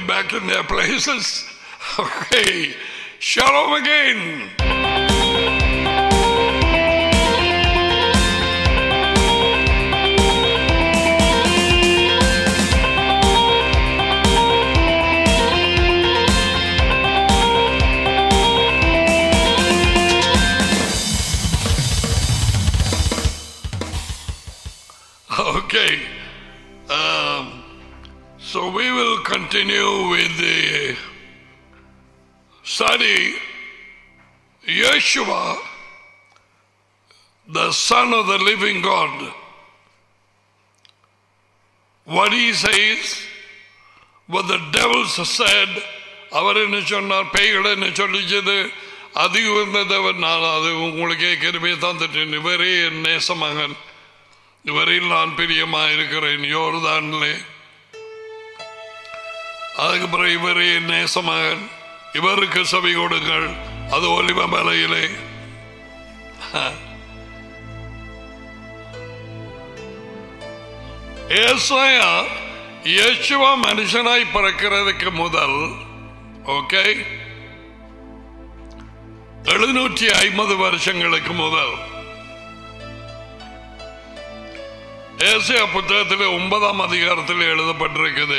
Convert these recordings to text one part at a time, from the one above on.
went back in their places. Okay. Shalom again. Okay. Um, so we will continue with the study Yeshua, the Son of the Living God. What he says, what the devils said, அவர் என்ன சொன்னார் பேய்கள் என்ன சொல்லிச்சது அது உயர்ந்தவர் நான் அது உங்களுக்கே கிருபை தந்துட்டேன் இவரே என் நேசமகன் இவரில் நான் பிரியமாக இருக்கிறேன் யோர்தானிலே அதுக்கு பிறகு இவரே என் நேசமகன் இவருக்கு செவி கொடுங்கள் அது ஒலிவ மலையிலே ஏசாயா இயேசுவா மனுஷனாய் பிறக்கிறதுக்கு முதல் ஓகே எழுநூற்றி ஐம்பது வருஷங்களுக்கு முதல் ஏசியா புத்தகத்தில் ஒன்பதாம் அதிகாரத்தில் எழுதப்பட்டிருக்குது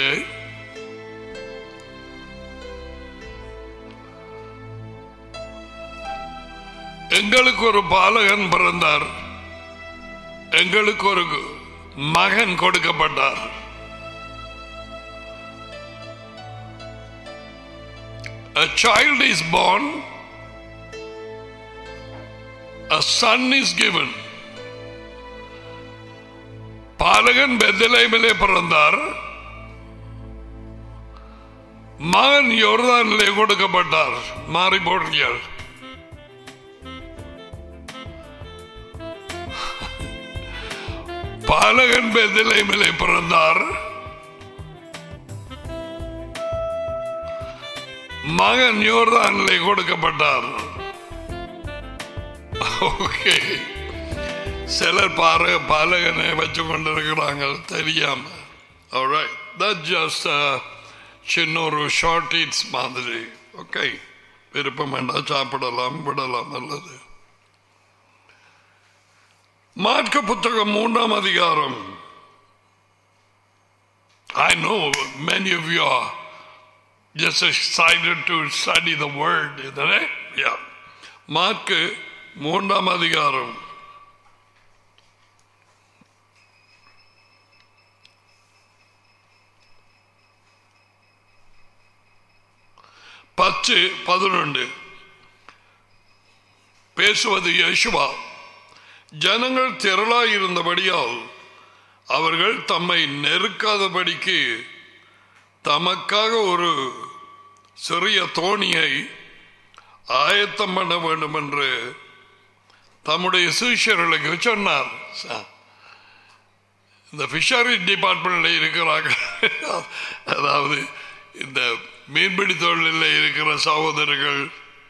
எங்களுக்கு ஒரு பாலகன் பிறந்தார் எங்களுக்கு ஒரு மகன் கொடுக்கப்பட்டார் A child is born, a son is given. பாலகன் பெத்தலேமிலே பிறந்தார் மகன் யோர்தானிலே கொடுக்கப்பட்டார் மாறி போடுங்கள் பாலகன் பெத்தலேமிலே பிறந்தார் மகன் யோர்தானிலே கொடுக்கப்பட்டார் ஓகே சிலர் பார பாலகனை வச்சு கொண்டிருக்கிறாங்க தெரியாம alright that just a சின்ன ஒரு ஷார்ட் ஈட்ஸ் மாதிரி ஓகே விருப்பம் வேண்டாம் சாப்பிடலாம் விடலாம் நல்லது மார்க்க புத்தகம் மூன்றாம் அதிகாரம் I know many of you are just excited to study the word, isn't it? Yeah. Mark மூன்றாம் அதிகாரம் பத்து பதினொன்று பேசுவது யேசுவா ஜனங்கள் திரளாயிருந்தபடியால் அவர்கள் தம்மை நெருக்காதபடிக்கு தமக்காக ஒரு சிறிய தோணியை ஆயத்தம் பண்ண வேண்டும் என்று தம்முடைய சீஷர்களுக்கு சொன்னார் இந்த ஃபிஷரி டிபார்ட்மெண்ட்ல இருக்கிறாங்க அதாவது இந்த மீன்பிடி தொழிலில் இருக்கிற சகோதரர்கள்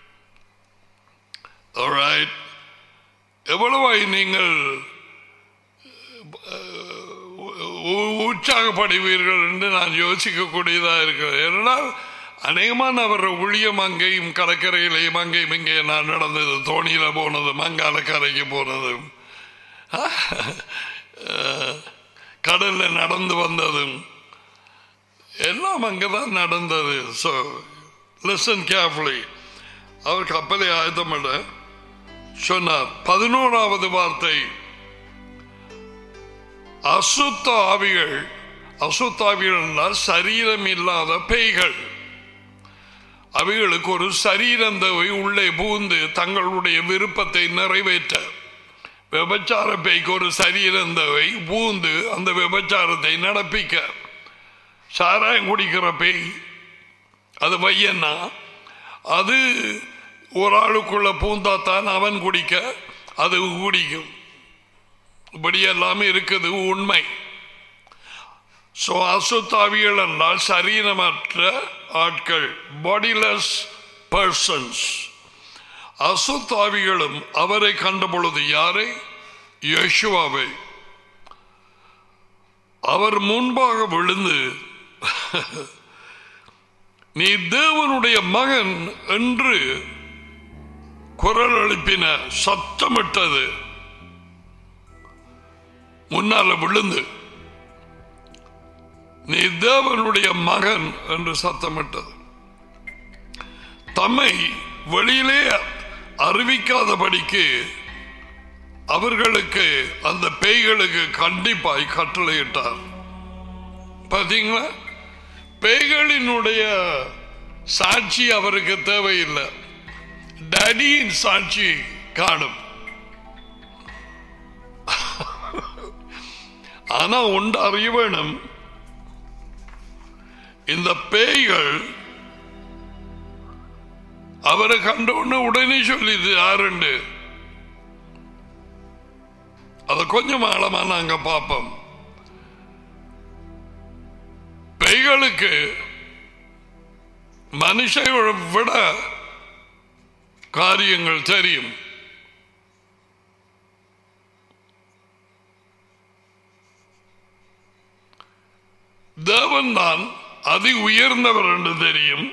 Alright. எவ்வளவாய் நீங்கள் உ- உற்சாகப்படுவீர்கள் என்று நான் யோசிக்கக்கூடியதாக இருக்கிறது ஏனென்றால் அநேகமான அவர் ஊழியம் அங்கேயும் கடற்கரையிலையும் அங்கேயும் இங்கே நான் நடந்தது தோணியில போனதும் அங்கால கரைக்கு போனதும் அஹ், கடல்ல நடந்து வந்ததும் எல்லாம் அங்கதான் நடந்தது ஸோ லிசன் கேர்ஃபுல்லி அவர் கப்பலை ஆயத்தமிட சொன்னார் பதினோராவது வார்த்தை அசுத்த ஆவிகள் அசுத்த ஆவிகள் என்றால் சரீரம் இல்லாத பேய்கள் அவைகளுக்கு ஒரு சரீரம் தேவை உள்ளே பூந்து தங்களுடைய விருப்பத்தை நிறைவேற்ற விபச்சார பேய்க்கு ஒரு சரீரம் தேவை பூந்து அந்த விபச்சாரத்தை நடப்பிக்க சாராயம் குடிக்கிற பேய் அது பையன்னா அது ஒரு ஆளுக்குள்ள பூந்தாத்தான் அவன் குடிக்க அது குடிக்கும் இப்படி எல்லாமே இருக்குது உண்மை சோ அசுத்தாவிகள் என்றால் சரீரமற்ற ஆட்கள் பாடிலெஸ் பர்சன்ஸ் அசுத்தாவிகளும் அவரை கண்ட பொழுது யாரை யேசுவாவை அவர் முன்பாக விழுந்து நீ தேவனுடைய மகன் என்று குரல் எழுப்பின சத்தமிட்டது முன்னால விழுந்து நீ தேவனுடைய மகன் என்று சத்தமிட்டது தம்மை வெளியிலே அறிவிக்காதபடிக்கு அவர்களுக்கு அந்த பேய்களுக்கு கண்டிப்பாய் கட்டளையிட்டார் பாத்தீங்களா பேய்களினுடைய சாட்சி அவருக்கு தேவையில்லை டடியின் சாட்சி காணும் ஆனா உண்டு அறிய வேணும் இந்த பேய்கள் அவரை கண்ட உடனே உடனே சொல்லிது யாருண்டு அத கொஞ்சம் ஆழமா நாங்க பார்ப்போம் பேய்களுக்கு மனுஷனை விட காரியங்கள் தெரியும் தேவன் தான் அதி உயர்ந்தவர் என்று தெரியும்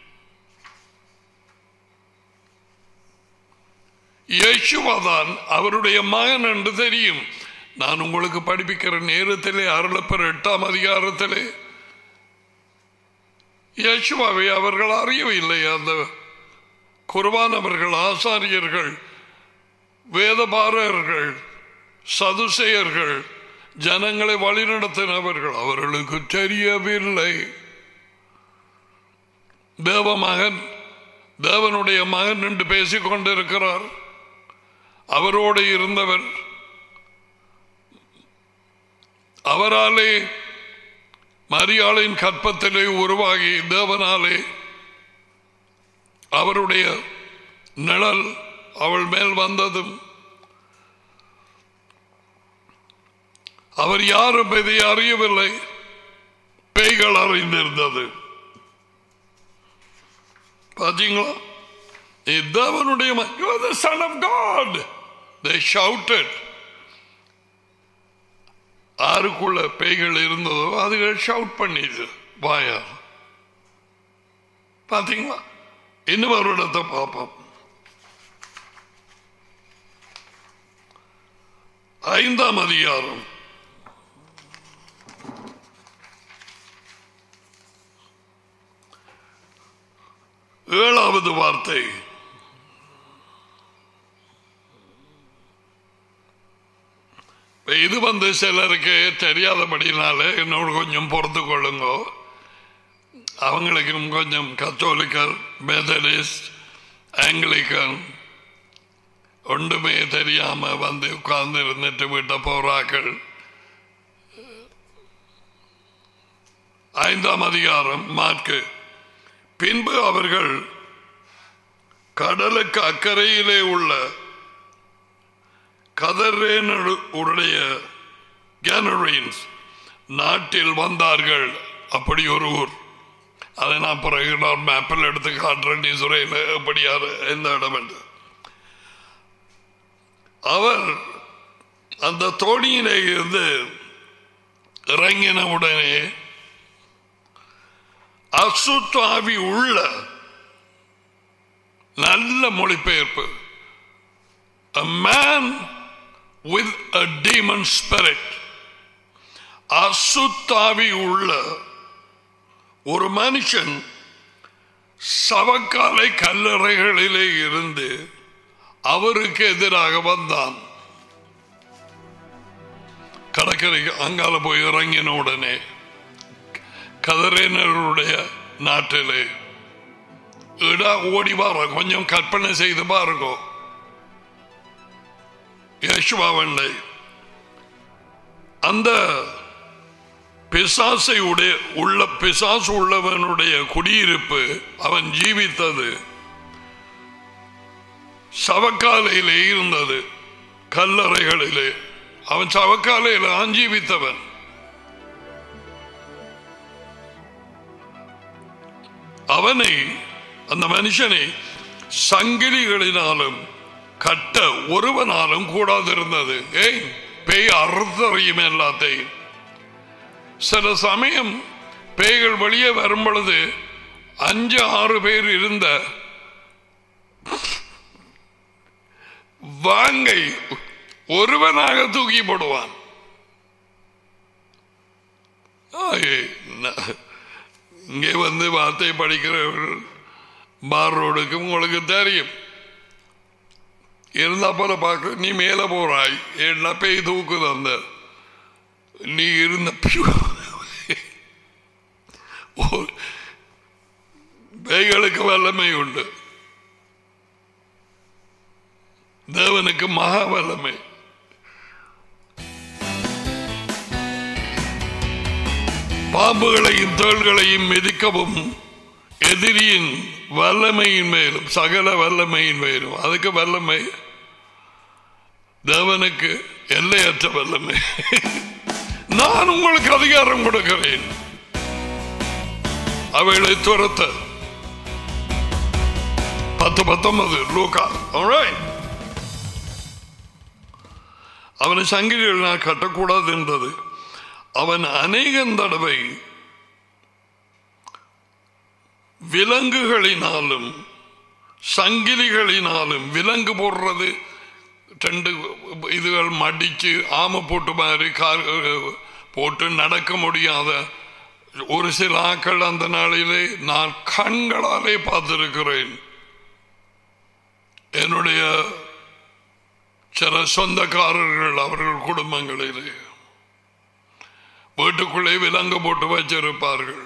இயேசுவாதான் அவருடைய மகன் என்று தெரியும் நான் உங்களுக்கு படிப்பிக்கிற நேரத்திலே அருளப்பெற எட்டாம் அதிகாரத்திலே இயேசுவாவை அவர்கள் அறியவில்லை அந்த குர்பானவர்கள் ஆசாரியர்கள் வேதபாரர்கள் சதுசேயர்கள் ஜனங்களை வழிநடத்தினவர்கள் அவர்களுக்கு தெரியவில்லை தேவ மகன் தேவனுடைய மகன் என்று பேசிக் கொண்டிருக்கிறார் அவரோடு இருந்தவர் அவராலே மரியாளின் கற்பத்திலே உருவாகி தேவனாலே அவருடைய நிழல் அவள் மேல் வந்ததும் அவர் யாரும் இதை அறியவில்லை பேய்கள் அறிந்திருந்தது பாத்தீங்களா நீ தேவனுடைய மகன். You are the son of God. They shouted. ஆருக்குள்ள பேய்கள் இருந்ததோ அதுகள் ஷவுட் பண்ணிது வாயார் பாத்தீங்களா இன்னும் ஒரு இடத்தை பார்ப்போம் ஐந்தாம் அதிகாரம் ஏழாவது வார்த்தை இது வந்து சிலருக்கு தெரியாதபடினால என்னோட கொஞ்சம் பொறுத்து கொள்ளுங்க அவங்களுக்கும் கொஞ்சம் கத்தோலிக்கர் மெதடிஸ்ட் ஆங்கிலிக்கன் ஒன்றுமே தெரியாம வந்து உட்கார்ந்து இருந்துட்டு விட்ட போறாக்கள் ஐந்தாம் அதிகாரம் மார்க்கு பின்பு அவர்கள் கடலுக்கு அக்கறையிலே உள்ள கதரேனுடைய கேனரீன்ஸ் நாட்டில் வந்தார்கள் அப்படி ஒரு ஊர் அதை நான் பிறகு நான் மேப்பில் எடுத்து காட்டுறேன் இசுரையில் எப்படி யாரு எந்த இடம் என்று அவர் அந்த தோணியிலே இருந்து இறங்கின உடனே அசுத்தாவி உள்ள நல்ல மொழிபெயர்ப்பு a man with a demon spirit அசுத்தாவி உள்ள ஒரு மனுஷன் சவக்காலை கல்லறைகளிலே இருந்து அவருக்கு எதிராக வந்தான் கடற்கரை அங்கால போய் இறங்கின உடனே கதறினருடைய நாட்டிலே இடா ஓடி வார கொஞ்சம் கற்பனை செய்து பாருங்க யேசுவாவண்டை அந்த பிசாசை உடைய உள்ள பிசாசு உள்ளவனுடைய குடியிருப்பு அவன் ஜீவித்தது சவக்காலையிலே இருந்தது கல்லறைகளிலே அவன் சவக்காலையில் ஆஞ்சீவித்தவன் அவனை அந்த மனுஷனை சங்கிலிகளினாலும் கட்ட ஒருவனாலும் கூடாதிருந்தது ஏய் பேய் அறுத்தறியும் எல்லாத்தையும் சில சமயம் பேய்கள் வெளியே வரும் பொழுது அஞ்சு ஆறு பேர் இருந்த வாங்கை ஒருவனாக தூக்கி போடுவான் ஆயே, ந- இங்கே வந்து வார்த்தை படிக்கிறவர்கள் பார் ரோடுக்கு உங்களுக்கு தெரியும் இருந்தா போல பார்க்க நீ மேல போறாய் என்ன பேய் தூக்குது அந்த நீ இருந்த பியூ- ஒரு- பேய்களுக்கு வல்லமை உண்டு தேவனுக்கு மகா வல்லமை பாம்புகளையும் தோள்களையும் மிதிக்கவும் எதிரியின் வல்லமையின் மேலும் சகல வல்லமையின் மேலும் அதுக்கு வல்லமை தேவனுக்கு எல்லையற்ற வல்லமை நான் உங்களுக்கு அதிகாரம் கொடுக்கிறேன் அவைகளை துரத்த பத்து பத்தொன்பது லூக்கா alright. அவனை சங்கிலிகள் நான் கட்டக்கூடாது என்றது அவன் அநேகம் தடவை விலங்குகளினாலும் சங்கிலிகளினாலும் விலங்கு போடுறது ரெண்டு இதுகள் மடிச்சு ஆமை போட்டு மாதிரி கார் போட்டு நடக்க முடியாத ஒரு சில ஆக்கள் அந்த நாளிலே நான் கண்களாலே பார்த்திருக்கிறேன் என்னுடைய சில சொந்தக்காரர்கள் அவர்கள் குடும்பங்களிலே வீட்டுக்குள்ளே விலங்கு போட்டு வச்சிருப்பார்கள்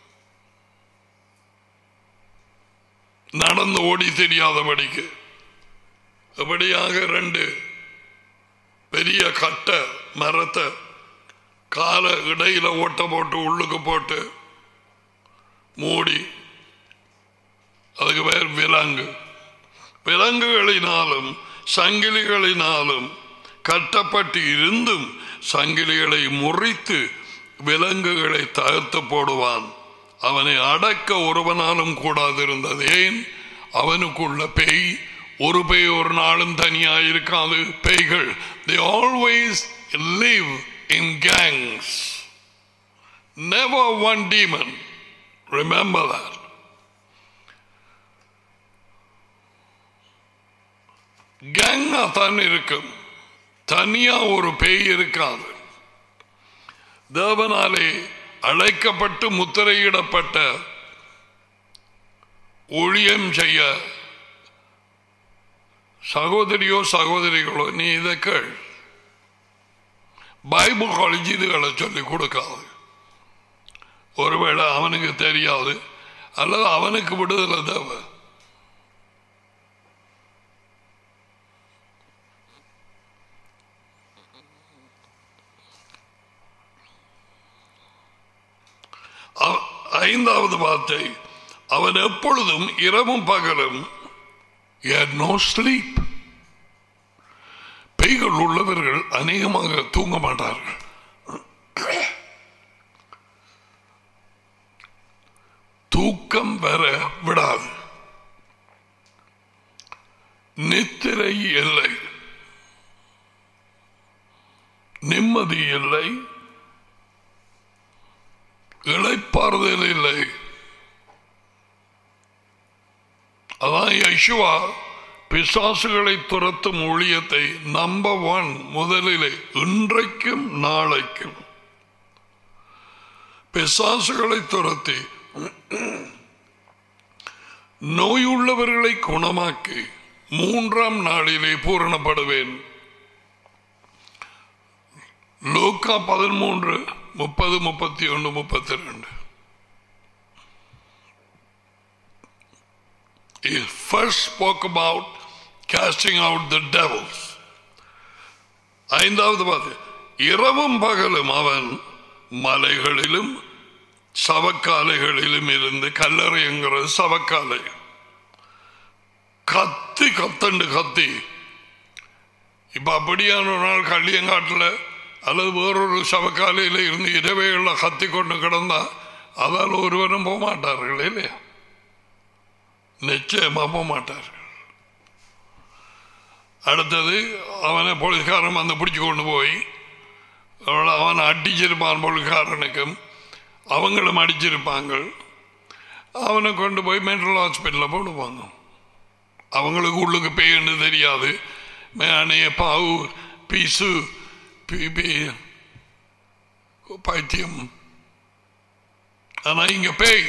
நடந்து ஓடி தெரியாதபடிக்கு அப்படியாக ரெண்டு பெரிய கட்டை மரத்தை கால இடையில ஓட்ட போட்டு உள்ளுக்கு போட்டு மூடி அதுக்கு பேர் விலங்கு விலங்குகளினாலும் சங்கிலிகளினாலும் கட்டப்பட்டு இருந்தும் சங்கிலிகளை முறித்து விலங்குகளை தகர்த்து போடுவான் அவனை அடக்க ஒருவனாலும் கூடாதிருந்தது ஏன் அவனுக்குள்ள பேய் ஒரு பேய் ஒரு நாளும் தனியா இருக்காது பேய்கள் they always live in gangs never one demon remember that கேங்கா தான் இருக்கும் தனியா ஒரு பேய் இருக்காது தேவனாலே அழைக்கப்பட்டு முத்திரையிடப்பட்ட ஊழியம் செய்ய சகோதரியோ சகோதரிகளோ நீ இதை கேள் பைபிள் காலேஜ் இதுகளை சொல்லி கொடுக்காது ஒருவேளை அவனுக்கு தெரியாது அல்லது அவனுக்கு விடுதலை தேவை அவ- ஐந்தாவது வார்த்தை அவன் எப்பொழுதும் இரவும் பகலும் he had no sleep பேய்கள் உள்ளவர்கள் அநேகமாக தூங்க மாட்டார்கள் தூக்கம் வர விடாது நித்திரை இல்லை நிம்மதி இல்லை இழைப்பாறுதல் இல்லை அதான் யசுவா பிசாசுகளை துரத்தும் ஊழியத்தை நம்பர் ஒன் முதலிலே இன்றைக்கும் நாளைக்கும் பிசாசுகளை துரத்தி நோயுள்ளவர்களை குணமாக்கி மூன்றாம் நாளிலே பூரணப்படுவேன் லூக்கா பதிமூன்று முப்பது முப்பத்தி ஒன்று முப்பத்தி ரெண்டு He first spoke about casting out the devils. ஐந்தாவது பார்த்து இரவும் பகலும் அவன் மலைகளிலும் சவக்காலைகளிலும் இருந்து கல்லறைங்கிறது சவக்காலை கத்தி கத்தண்டு கத்தி இப்ப அப்படியான ஒரு நாள் கள்ளியங்காட்டில் அல்லது வேறொரு சவக்காலையில் இருந்து இரவைகளில் கத்தி கொண்டு கிடந்தா அதால் ஒருவரும் போக மாட்டார்கள் இல்லையா நிச்சயமா போக மாட்டார்கள் அடுத்தது அவனை போலீஸ்காரன் வந்து பிடிச்சு கொண்டு போய் அவளை அவனை அடிச்சிருப்பான் போலீஸ்காரனுக்கும் அவங்களும் அடிச்சிருப்பாங்க அவனை கொண்டு போய் மென்டல் ஹாஸ்பிட்டலில் போடுவாங்க அவங்களுக்கு உள்ளுக்கு பேய்ன்னு தெரியாது மேனைய பாவு பீசு பி- பி- பைத்தியம் ஆனா இங்க பேய்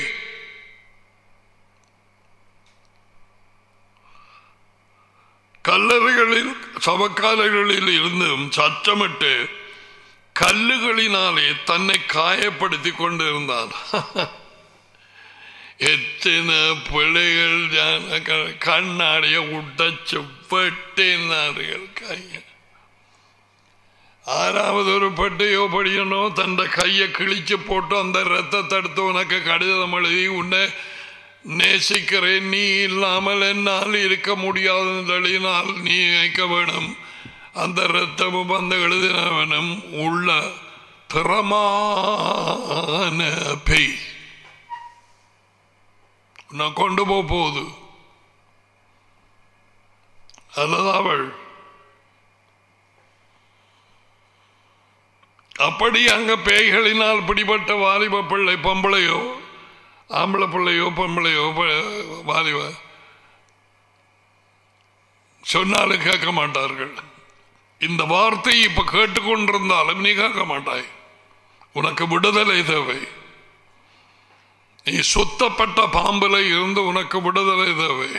கல்லறைகளில் சவக்காலைகளில் இருந்தும் சச்சமிட்டு கல்லுகளினாலே தன்னை காயப்படுத்தி கொண்டிருந்தான் எத்தனை பிள்ளைகள் ஜன- க- கண்ணாடிய உடச்சு வெட்டினார்கள் கையை ஆறாவது ஒரு பட்டையோ படியனோ தன் கையை கிழிச்சு போட்டு அந்த ரத்தத்தை எடுத்து உனக்கு கடிதம் எழுதி உன்னை நேசிக்கிறேன் நீ இல்லாமல் என்னால் இருக்க முடியாததினால் நீ நினைக்க வேணும் அந்த ரத்தமும் அந்த எழுதினவனும் உள்ள திறமான பெய் நான் கொண்டு போக போகுது அல்லது அவள் அப்படி அங்க பேய்களினால் பிடிபட்ட வாலிப பிள்ளை பொம்பளையோ ஆம்பளை பிள்ளையோ பொம்பளையோ ப- வாலிப சொன்னாலும் கேட்க மாட்டார்கள் இந்த வார்த்தை இப்ப கேட்டுக்கொண்டிருந்தாலும் நீ கேட்க மாட்டாய் உனக்கு விடுதலை தேவை நீ சுத்தப்பட்ட பாம்புல இருந்து உனக்கு விடுதலை தேவை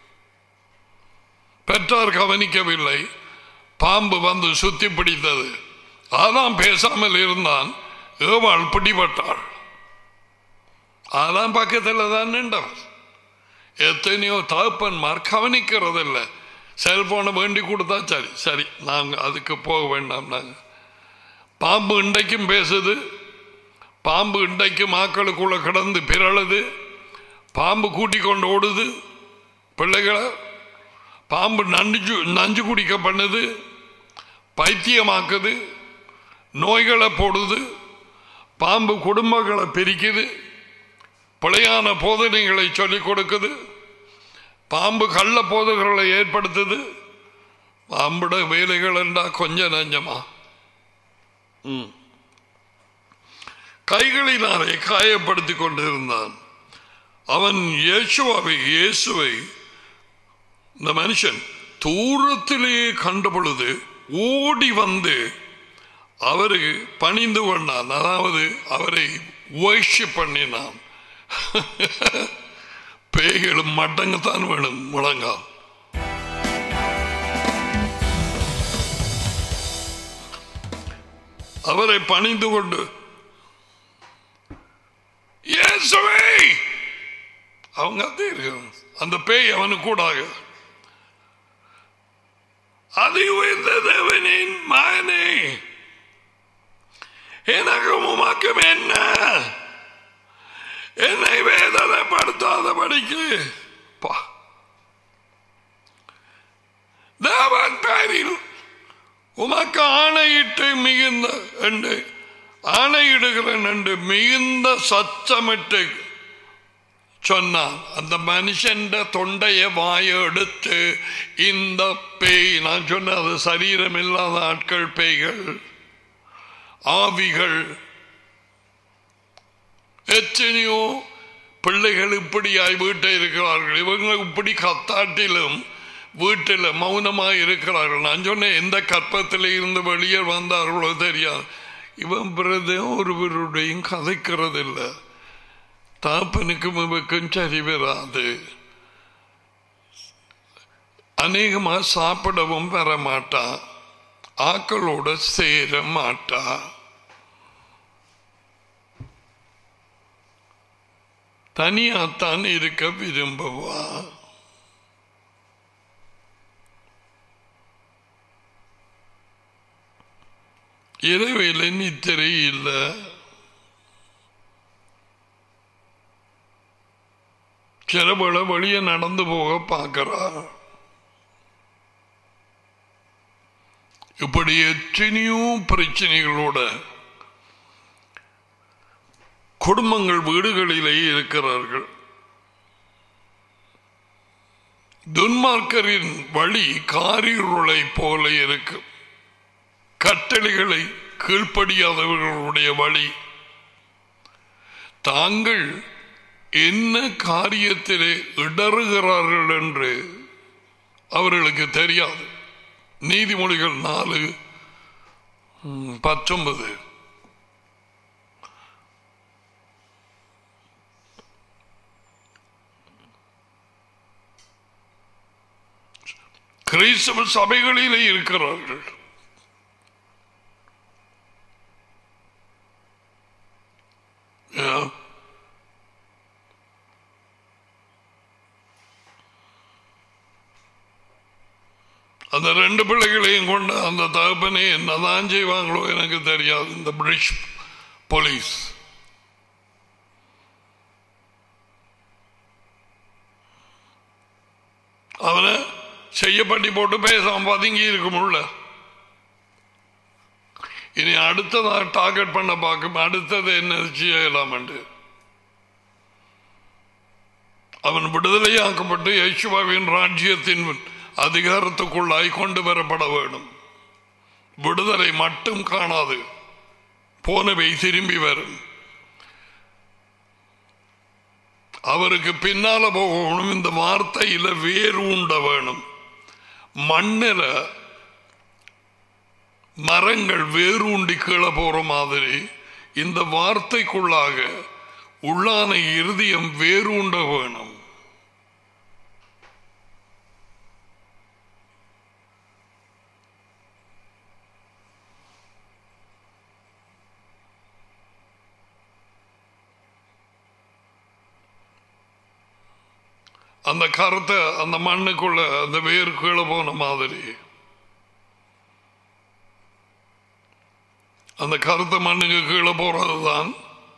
பெற்றார் கவனிக்கவில்லை பாம்பு வந்து சுத்தி பிடித்தது அதான் பேசாமல் இருந்தான் ஏவாள் பிடிபட்டாள் அதான் பக்கத்தில் தான் நின்றவர் எத்தனையோ தகப்பன்மார் கவனிக்கிறதில்லை செல்போனை வேண்டி கொடுத்தா சரி சரி நாங்கள் அதுக்கு போக வேண்டாம் நாங்கள் பாம்பு இன்றைக்கும் பேசுது பாம்பு இன்றைக்கும் ஆக்களுக்குள்ள கிடந்து பிறழுது பாம்பு கூட்டி கொண்டு ஓடுது பிள்ளைகளை பாம்பு நஞ்சு நஞ்சு குடிக்க பண்ணுது பைத்தியமாக்குது நோய்களை போடுது பாம்பு குடும்பங்களை பிரிக்குது பிழையான போதனைகளை சொல்லிக் கொடுக்குது பாம்பு கள்ள போதனைகளை ஏற்படுத்துது பாம்புட வேலைகள் என்றா கொஞ்சம் நஞ்சமா ம். கைகளினாலே காயப்படுத்தி கொண்டிருந்தான் அவன் இயேசுவை இயேசுவை இந்த மனுஷன் தூரத்திலேயே கண்ட பொழுது ஓடி வந்து அவரு பணிந்து கொண்டான் அதாவது அவரை worship பண்ணினான் பேய்களும் மடங்கத்தான் வேணும் முழங்கால் அவரை பணிந்து கொண்டு இயேசுவே அவங்க அதே இருக்காங்க. அந்த பேய் அவனு கூடாக அது உயர்ந்த தேவனின் மகனே எனக்கும் உமக்கும் என்ன என்னை வேதனைப்படுத்தாத படிக்கு தேவன் பேரில் உமக்கு ஆணையிட்டு மிகுந்த என்று ஆணையிடுகிறேன் என்று மிகுந்த சச்சமிட்டு சொன்னான் அந்த மனுஷன் தொண்டைய வாயை எடுத்து இந்த பேய் நான் சொன்ன அது சரீரம் இல்லாத ஆட்கள் பேய்கள் ஆவிகள் எத்தனையோ பிள்ளைகள் இப்படியாய் வீட்டில் இருக்கிறார்கள் இவங்க இப்படி கத்தாட்டிலும் வீட்டில் மௌனமாக இருக்கிறார்கள் நான் சொன்னேன் எந்த கற்பத்தில் இருந்து வெளியே வந்தார்களோ தெரியாது இவன் பிரதையும் ஒருவருடையும் கதைக்கிறது இல்லை தாப்பனுக்கும் இவக்கும் சரி வராது அநேகமா சாப்பிடவும் வர மாட்டா ஆக்களோட சேர மாட்டா தனியாத்தான் இருக்க விரும்புவா இரவையில் நித்திரை இல்லை சிறபல வழிய நடந்து போக பார்க்கிறா இப்படி எத்தனையோ பிரச்சனைகளோட குடும்பங்கள் வீடுகளிலே இருக்கிறார்கள் துன்மார்க்கரின் வழி காரிருளை போல இருக்கும் கட்டளைகளை கீழ்ப்படியாதவர்களுடைய வழி தாங்கள் என்ன காரியத்திலே இடறுகிறார்கள் என்று அவர்களுக்கு தெரியாது நீதிமொழிகள் நாலு ம், பத்தொன்பது கிறிஸ்தவ சபைகளிலே இருக்கிறார்கள் Yeah. அந்த ரெண்டு பிள்ளைகளையும் கொண்டு அந்த தகப்பனை என்னதான் செய்வாங்களோ எனக்கு தெரியாது இந்த பிரிட்டிஷ் போலீஸ் அவனை செய்யப்பட்டி போட்டு பேசாம பதுங்கி இருக்குமுள்ள இனி அடுத்ததா டார்கெட் பண்ண பார்க்கும் அடுத்தது என்ன செய்யலாம் என்று அவன் விடுதலையாக்கப்பட்டு யேசுவாவின் ராஜ்யத்தின் அதிகாரத்துக்குள்ளாய் கொண்டு வரப்பட வேண்டும் விடுதலை மட்டும் காணாது போனவை திரும்பி வரும் அவருக்கு பின்னால போகணும் இந்த வார்த்தையில வேறு உண்ட வேணும் மண்ணில மரங்கள் வேறு உண்டி கீழே போற மாதிரி இந்த வார்த்தைக்குள்ளாக உள்ளான இருதயம் வேறு உண்ட வேணும் அந்த கருத்தை அந்த மண்ணுக்குள்ள அந்த வேர் கீழே போன மாதிரி அந்த கருத்த மண்ணுக்கு கீழே போறதுதான்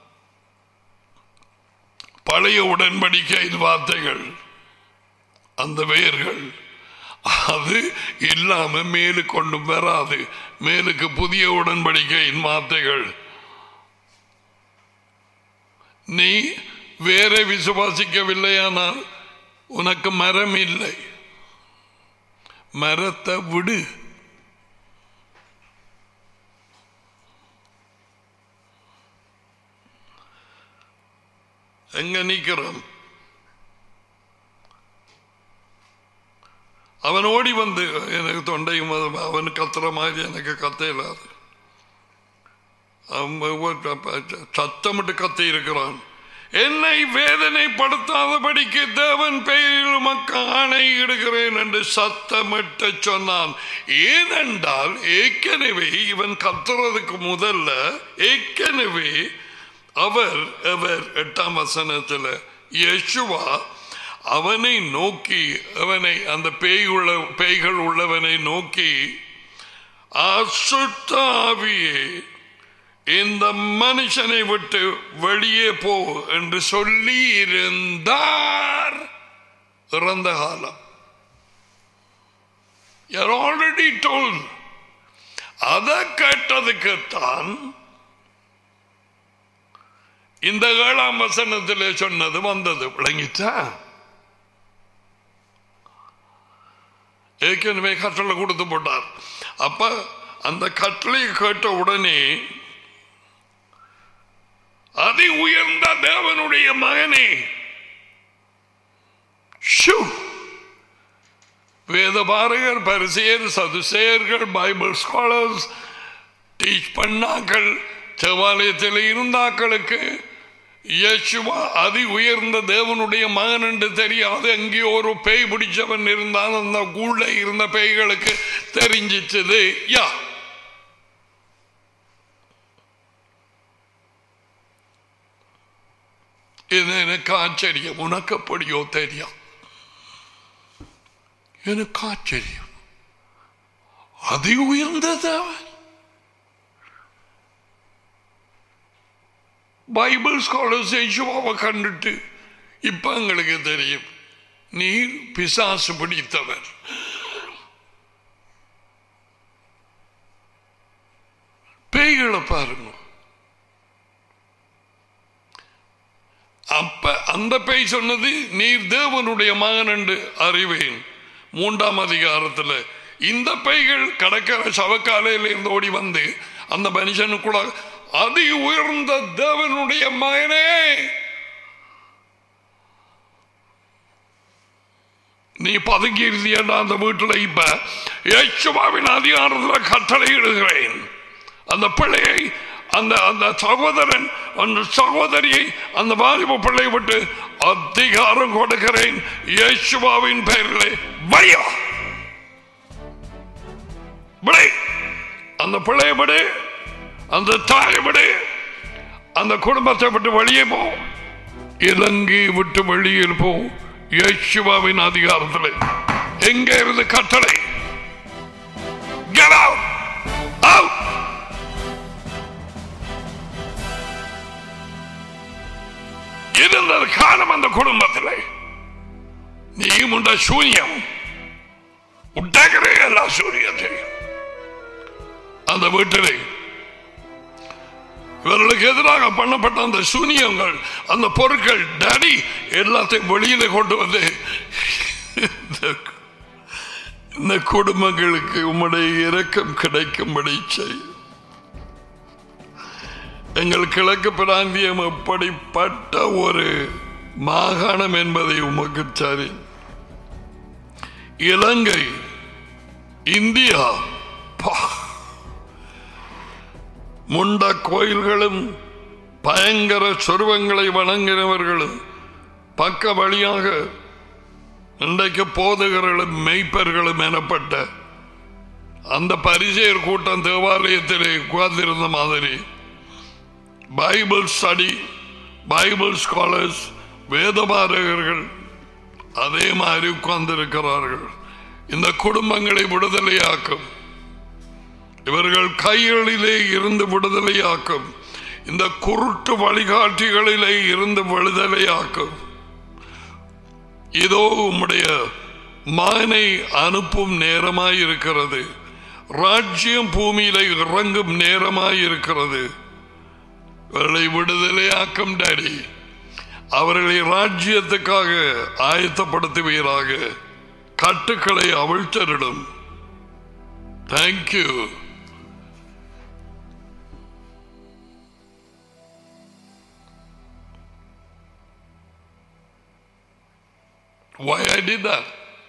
பழைய உடன்படிக்கையின் வார்த்தைகள் அந்த வேர்கள் அது இல்லாம மேலு கொண்டு வராது மேலுக்கு புதிய உடன்படிக்கையின் வார்த்தைகள் நீ வேற விசுவாசிக்கவில்லையானால் உனக்கு மரம் இல்லை மரத்தை விடு எங்க நிக்கிறோம் அவன் ஓடி வந்து எனக்கு தொண்டையும் அது- அவன் கத்துற மாதிரி எனக்கு கத்த இல்லாது அவன் ஒரு சத்தமிட்டு கத்தி இருக்கிறான் என்னை வேதனைப்படுத்தாதபடிக்கு தேவன் பெயரில் உமக்கு ஆணை இடுகிறேன் என்று சத்தமிட்டு சொன்னான் ஏனென்றால் ஏற்கனவே இவன் கத்துறதுக்கு முதல்ல ஏற்கனவே அவர் அவர் எட்டாம் வசனத்தில் யேசுவா அவனை நோக்கி அவனை அந்த பேய் உள்ள பேய்கள் உள்ளவனை நோக்கி அசுத்தாவியே இந்த மனுஷனை விட்டு வெளியே போ என்று சொல்லி இருந்தார் இறந்த காலம் ஆல்ரெடி டோல் அதை கேட்டதுக்குத்தான் இந்த ஏழாம் வசனத்திலே சொன்னது வந்தது விளங்கிச்சா ஏற்கனவே கட்டளை கொடுத்து போட்டார் அப்ப அந்த கட்டளையை கேட்ட உடனே அதி உயர்ந்த தேவனுடைய மகனே ஷூ! வேதபாரகர் பரிசெயர் சதுசேயர்கள் பைபிள் ஸ்காலர்ஸ் டீச் பண்ணாக்கள் தேவாலயத்தில் இருந்தாக்களுக்கு இயேசுவா அதி உயர்ந்த தேவனுடைய மகன் என்று தெரியாது எங்கேயோ ஒரு பேய் பிடிச்சவன் இருந்தான் அந்த கூள்ள இருந்த பேய்களுக்கு தெரிஞ்சிச்சது யா இது எனக்கு ஆச்சரியம் உனக்கு எப்படியோ தெரியும் எனக்கு ஆச்சரியம் அதி உயர்ந்த தேவன் பைபிள் ஸ்காலர்ஸ் யேசுவாவை கண்டுட்டு இப்ப எங்களுக்கு தெரியும் நீர் பிசாசு பிடித்தவர் பேய்களை பாருங்க அப்ப அந்த பேய் சொன்னது நீர் தேவனுடைய மகன் என்று அறிவேன் மூன்றாம் அதிகாரத்துல இந்த பேய்கள் கடற்கரை சவக்காலையில இருந்து ஓடி வந்து அந்த மனுஷனுக்குள்ள அதி உயர்ந்த தேவனுடைய மகனே நீ பதுங்கி இருந்தியடா அந்த வீட்டுல இப்ப ஏச்சுவாவின் அதிகாரத்தில் கட்டளை இடுகிறேன் அந்த பிள்ளையை அந்த அந்த சகோதரன் அந்த சகோதரியை அந்த வாலிப பிள்ளை விட்டு அதிகாரம் கொடுக்கிறேன் இயேசுவாவின் பெயரிலே வையா விடு அந்த பிள்ளையை விடு அந்த தாயை விடு அந்த குடும்பத்தை விட்டு வெளியே போ இலங்கை விட்டு வெளியில் போ இயேசுவாவின் அதிகாரத்தில் எங்க இருந்து கட்டளை Get out! Out! இருந்தது காலம் அந்த குடும்பத்தில் நீ உண்ட சூன்யம் உண்டாகிறே எல்லா சூரியத்தையும் அந்த வீட்டிலே இவர்களுக்கு எதிராக பண்ணப்பட்ட அந்த சூனியங்கள் அந்த பொருட்கள் டடி எல்லாத்தையும் வெளியில கொண்டு வந்து இந்த- இந்த குடும்பங்களுக்கு உம்முடைய இரக்கம் கிடைக்கும்படி செய் எங்கள் கிழக்கு பிராந்தியம் எப்படிப்பட்ட ஒரு மாகாணம் என்பதை உமக்கு சரி இலங்கை இந்தியா பா முண்ட கோயில்களும் பயங்கர சொருவங்களை வணங்கினவர்களும் பக்க வழியாக இன்றைக்கு போதகர்களும் மெய்ப்பர்களும் எனப்பட்ட அந்த பரிசெயர் கூட்டம் தேவாலயத்திலே உட்கார்ந்திருந்த மாதிரி பைபிள் ஸ்டடி பைபிள் ஸ்காலர்ஸ் வேதபாரகர்கள் அதே மாதிரி உட்கார்ந்திருக்கிறார்கள் இந்த குடும்பங்களை விடுதலையாக்கும் இவர்கள் கைகளிலே இருந்து விடுதலையாக்கும் இந்த குருட்டு வழிகாட்டிகளிலே இருந்து விடுதலையாக்கும் இதோ உம்முடைய மகனை அனுப்பும் நேரமாயிருக்கிறது ராஜ்யம் பூமியில இறங்கும் நேரமாயிருக்கிறது இவர்களை விடுதலையாக்கும் டாடி அவர்களை ராஜ்யத்துக்காக ஆயத்தப்படுத்துவீராக கட்டுக்களை அவிழ்த்தரிடும் thank you Why I did that?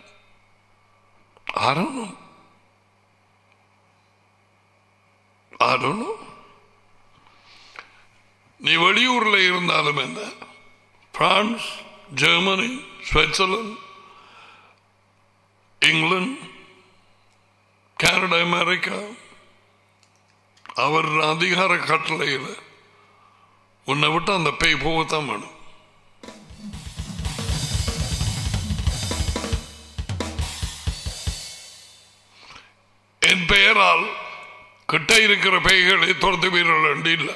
I don't know. I don't know. நீ வெளியூர்ல இருந்தாலும் என்ன France Germany Switzerland England Canada America அவர் அதிகார கட்டளையில் உன்னை விட்டு அந்த பேய் போகத்தான் வேணும் என் பெயரால் கிட்ட இருக்கிற பெய்களை துரத்து வீரர்கள் என்று இல்லை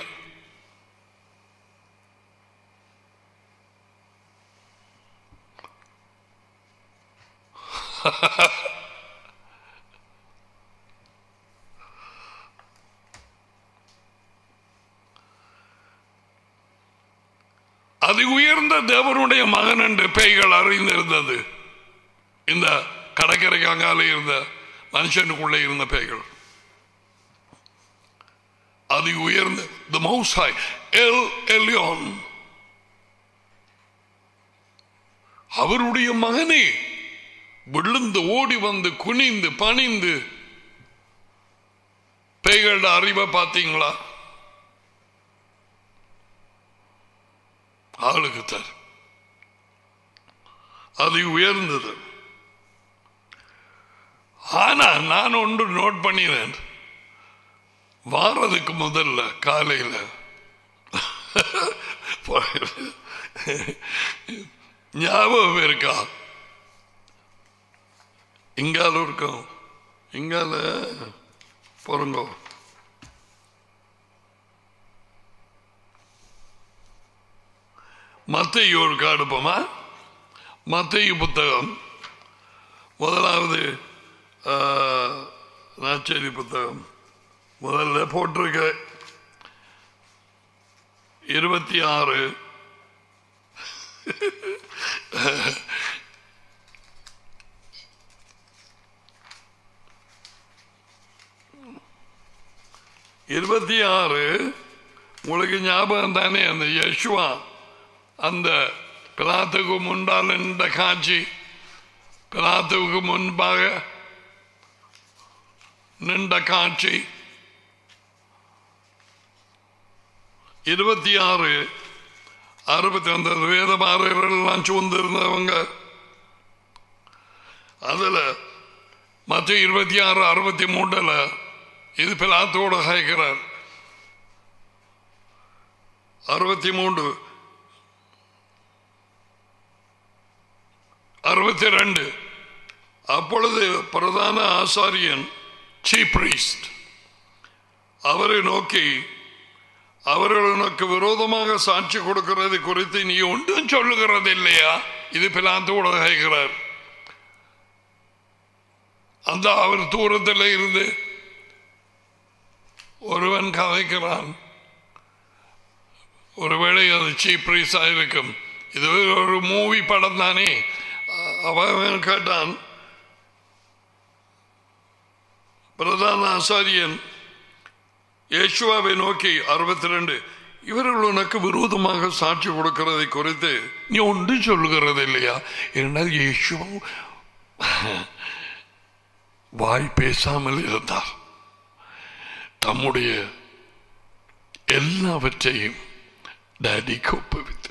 அது உயர்ந்த தேவனுடைய மகன் என்று பேய்கள் அறிந்திருந்தது இந்த கடற்கரைக்கு அங்காலே இருந்த மனுஷனுக்குள்ளே இருந்த பேய்கள் அது உயர்ந்த the most high El Elyon அவருடைய மகனே விழுந்து ஓடி வந்து குனிந்து பணிந்து பேய்களோட அறிவை பார்த்தீங்களா ஆளுக்கு தர் அது உயர்ந்தது ஆனா நான் ஒன்று நோட் பண்ணினேன் வாரதுக்கு முதல்ல காலையில் ஞாபகம் இருக்கா இங்கால இருக்கும் இங்கால பொருங்கோ மத்தையு ஒரு அடுப்போமா மத்தையு புத்தகம் முதலாவது ஆ, நற்செய்தி புத்தகம் முதல்ல போட்டிருக்க இருபத்தி ஆறு இருபத்தி ஆறு உங்களுக்கு ஞாபகம் தானே அந்த யஷ்வா அந்த பிளாத்துக்கு முண்டால் நின்ற காட்சி பிலாத்துவுக்கு முன்பாக நின்ற காட்சி இருபத்தி ஆறு அறுபத்தி அந்த வேதமாறர்கள் எல்லாம் சூழ்ந்திருந்தவங்க அதுல மற்ற இருபத்தி ஆறு அறுபத்தி மூணுல இது பிலாத்தோட கேட்கிறார் அறுபத்தி மூன்று அறுபத்தி ரெண்டு அப்பொழுது பிரதான ஆசாரியன் சீப் பிரீஸ்ட் அவரை நோக்கி அவர்கள் உனக்கு விரோதமாக சாட்சி கொடுக்கிறது குறித்து நீ ஒன்றும் சொல்லுகிறது இல்லையா இது பிலாத்தோட கேட்கிறார் அந்த அவர் தூரத்தில் இருந்து ஒருவன் கதைக்கிறான் ஒருவேளை அது சீப் ப்ரைஸாக இருக்கும் இது ஒரு மூவி படம் தானே அவன் கேட்டான் பிரதான ஆசாரியன் யேசுவாவை நோக்கி அறுபத்தி ரெண்டு இவர்கள் உனக்கு விரோதமாக சாட்சி கொடுக்கிறதை குறித்து நீ ஒன்று சொல்லுகிறது இல்லையா என்றால் இயேசுவா வாய் பேசாமல் இருந்தார் தம்முடைய எல்லாவற்றையும் டாடிக்கு ஒப்புவித்தது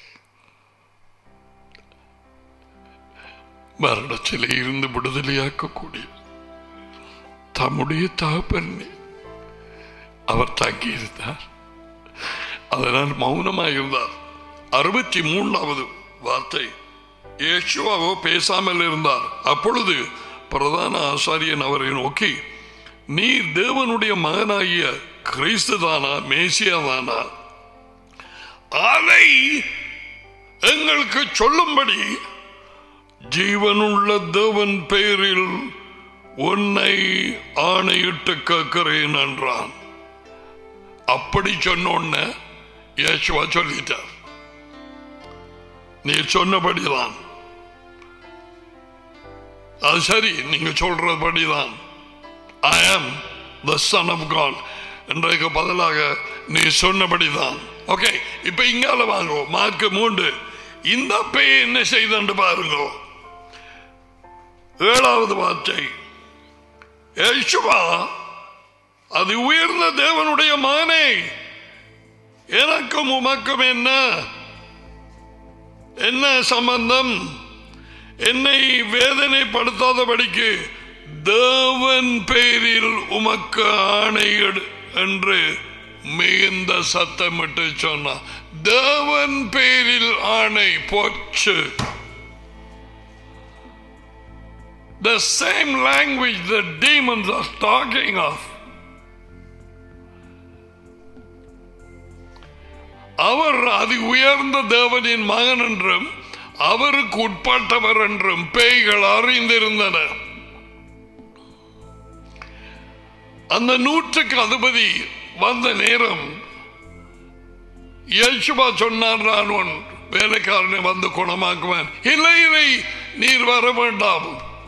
மரணத்திலே இருந்து விடுதலையாக்கக்கூடிய தம்முடைய தகப்பன்னே அவர் தங்கியிருந்தார் அதனால் மௌனமாக இருந்தார் அறுபத்தி மூன்றாவது வார்த்தை இயேசுவாவோ பேசாமல் இருந்தார் அப்பொழுது பிரதான ஆசாரியன் அவரை நோக்கி நீர் தேவனுடைய மகனாகிய கிறிஸ்துதானா மேசியாதானா அதை எங்களுக்கு சொல்லும்படி ஜீவனுள்ள தேவன் பெயரில் உன்னை ஆணையிட்டு கேட்கிறேன் என்றான் அப்படி சொன்ன இயேசுவா சொல்லிட்டார் நீ சொன்னபடிதான் அது சரி நீங்க சொல்றபடிதான் ஐ ஆம் த சன் ஆஃப் காட் என்றதுக்கு பதிலாக நீ சொன்னபடிதான் ஓகே இப்ப இங்கால வாங்கோ மார்க் மூன்று இந்த பேய் என்ன செய்தன்று பாருங்கோ ஏழாவது வார்த்தை யேசுவா அது உயர்ந்த தேவனுடைய மகனே எனக்கும் உமக்கும் என்ன என்ன சம்பந்தம் என்னை வேதனைப்படுத்தாதபடிக்கு தேவன் பேரில் உமக்கு ஆணையிடு என்று மிகுந்த சத்தமிட்டு சொன்னார் தேவன் பேரில் ஆணை போச்சு The same language the demons are talking of. அவர் அதி உயர்ந்த தேவனின் மகன் என்றும் அவருக்கு உட்பட்டவர் என்றும் பேய்கள் அறிந்திருந்தனர் அந்த நூற்றுக்கு அதிபதி வந்த நேரம் யேசுவா சொன்னார் நான் உன் வேலைக்காரனை வந்து குணமாக்குவேன் இல்லை இல்லை நீர் வர வேண்டாம்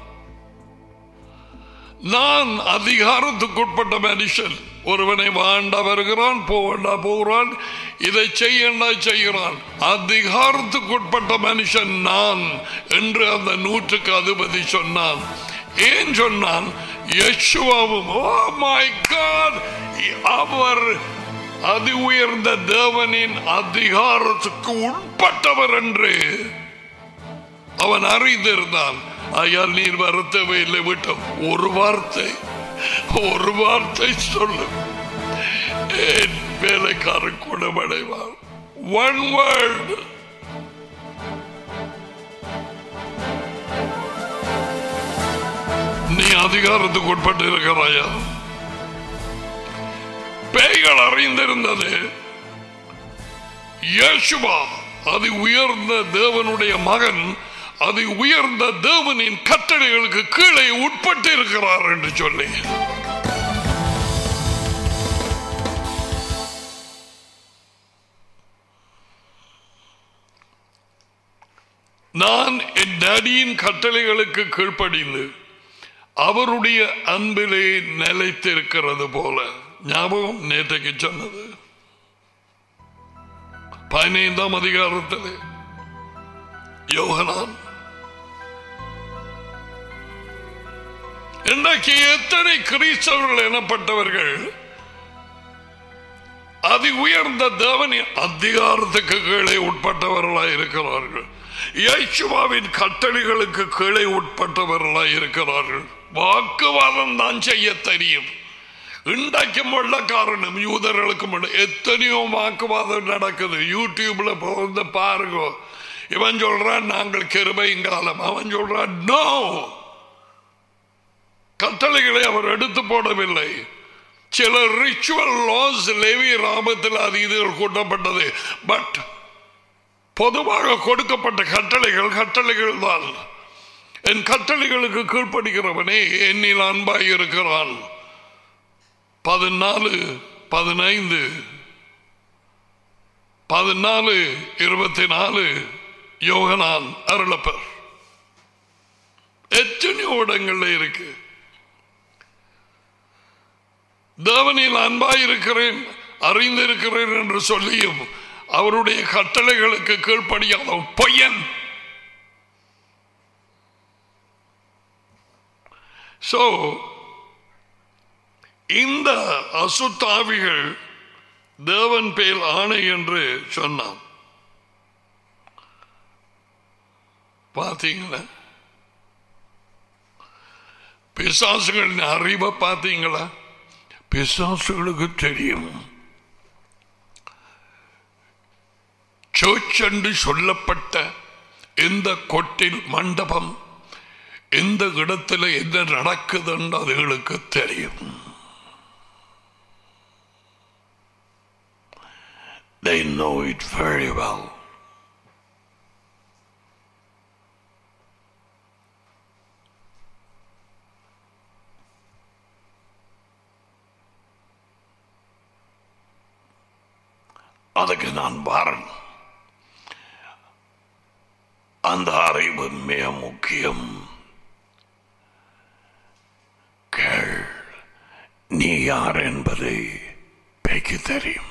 நான் அதிகாரத்துக்குட்பட்ட மனுஷன் ஒருவனை வாண்டா வருகிறான் போவண்டா போகிறான் இதை செய்யண்டா செய்கிறான் அதிகாரத்துக்குட்பட்ட மனுஷன் நான் என்று அந்த நூற்றுக்கு அதிபதி சொன்னான் ஏன் சொன்னான் யசுவாவும் ஓ மை காட் அவர் அதி உயர்ந்த தேவனின் அதிகாரத்துக்கு உட்பட்டவர் என்று அவன் அறிந்திருந்தான் ஐயால் நீர் வர தேவையில்லை விட்டு ஒரு வார்த்தை ஒரு வார்த்தை சொல்லு என் வேலைக்காரன் குணமடைவார் ஒன் வேர்டு நீ அதிகாரத்துக்கு உட்பட்டு இருக்கிறாயா பேய்கள் அறிந்திருந்தது இயேசுவா அது உயர்ந்த தேவனுடைய மகன் அது உயர்ந்த தேவனின் கட்டளைகளுக்கு கீழே உட்பட்டு இருக்கிறார் என்று சொல்லி நான் என் டேடியின் கட்டளைகளுக்கு கீழ்ப்படிந்து அவருடைய அன்பிலே நிலைத்திருக்கிறது போல ஞாபகம் நேற்றைக்கு சொன்னது பதினைந்தாம் அதிகாரத்தில் யோகனான் இன்றைக்கு எத்தனை கிறிஸ்தவர்கள் எனப்பட்டவர்கள் அதி உயர்ந்த தேவனின் அதிகாரத்துக்கு கீழே உட்பட்டவர்களாய் இருக்கிறார்கள் இயேசுவாவின் கட்டளைகளுக்கு கீழே உட்பட்டவர்களாய் இருக்கிறார்கள் வாக்குவாதம் தான் செய்ய தெரியும் இன்றைக்கும் உள்ள காரணம் யூதர்களுக்கும் உள்ள எத்தனையோ வாக்குவாதம் நடக்குது யூடியூப்ல வந்து பாருங்க இவன் சொல்றான் நாங்கள் கிருபையும் காலம் அவன் சொல்றான் நோ கட்டளைகளை அவர் எடுத்து போடவில்லை சில ரிச்சுவல் லாஸ் லேவி ராமத்தில் அது இதுகள் கூட்டப்பட்டது பட் பொதுவாக கொடுக்கப்பட்ட கட்டளைகள் கட்டளைகள் தான் என் கட்டளைகளுக்கு கீழ்ப்படுகிறவனே என்னில் அன்பாய் இருக்கிறான் பதினாலு பதினைந்து பதினாலு இருபத்தி நாலு யோகனான் அருளப்பர் எத்தனையோ இடங்கள்ல இருக்கு தேவனில் அன்பாயிருக்கிறேன் அறிந்திருக்கிறேன் என்று சொல்லியும் அவருடைய கட்டளைகளுக்கு கீழ்ப்படியாத பொய்யன் சோ இந்த அசுத்தாவிகள் தேவன் பேல் ஆணை என்று சொன்னான் பார்த்தீங்களா பிசாசுகளின் அறிவை பார்த்தீங்களா பிசாசுகளுக்கு தெரியும் சர்ச் என்று சொல்லப்பட்ட எந்த கொட்டில் மண்டபம் எந்த இடத்துல என்ன நடக்குதுன்னு அதுகளுக்கு தெரியும் They know it very well. அதுக்கு நான் பாரன் அந்த அறிவு மிக முக்கியம் கேள் நீ யார் என்பதை பேய்க்கு தெரியும்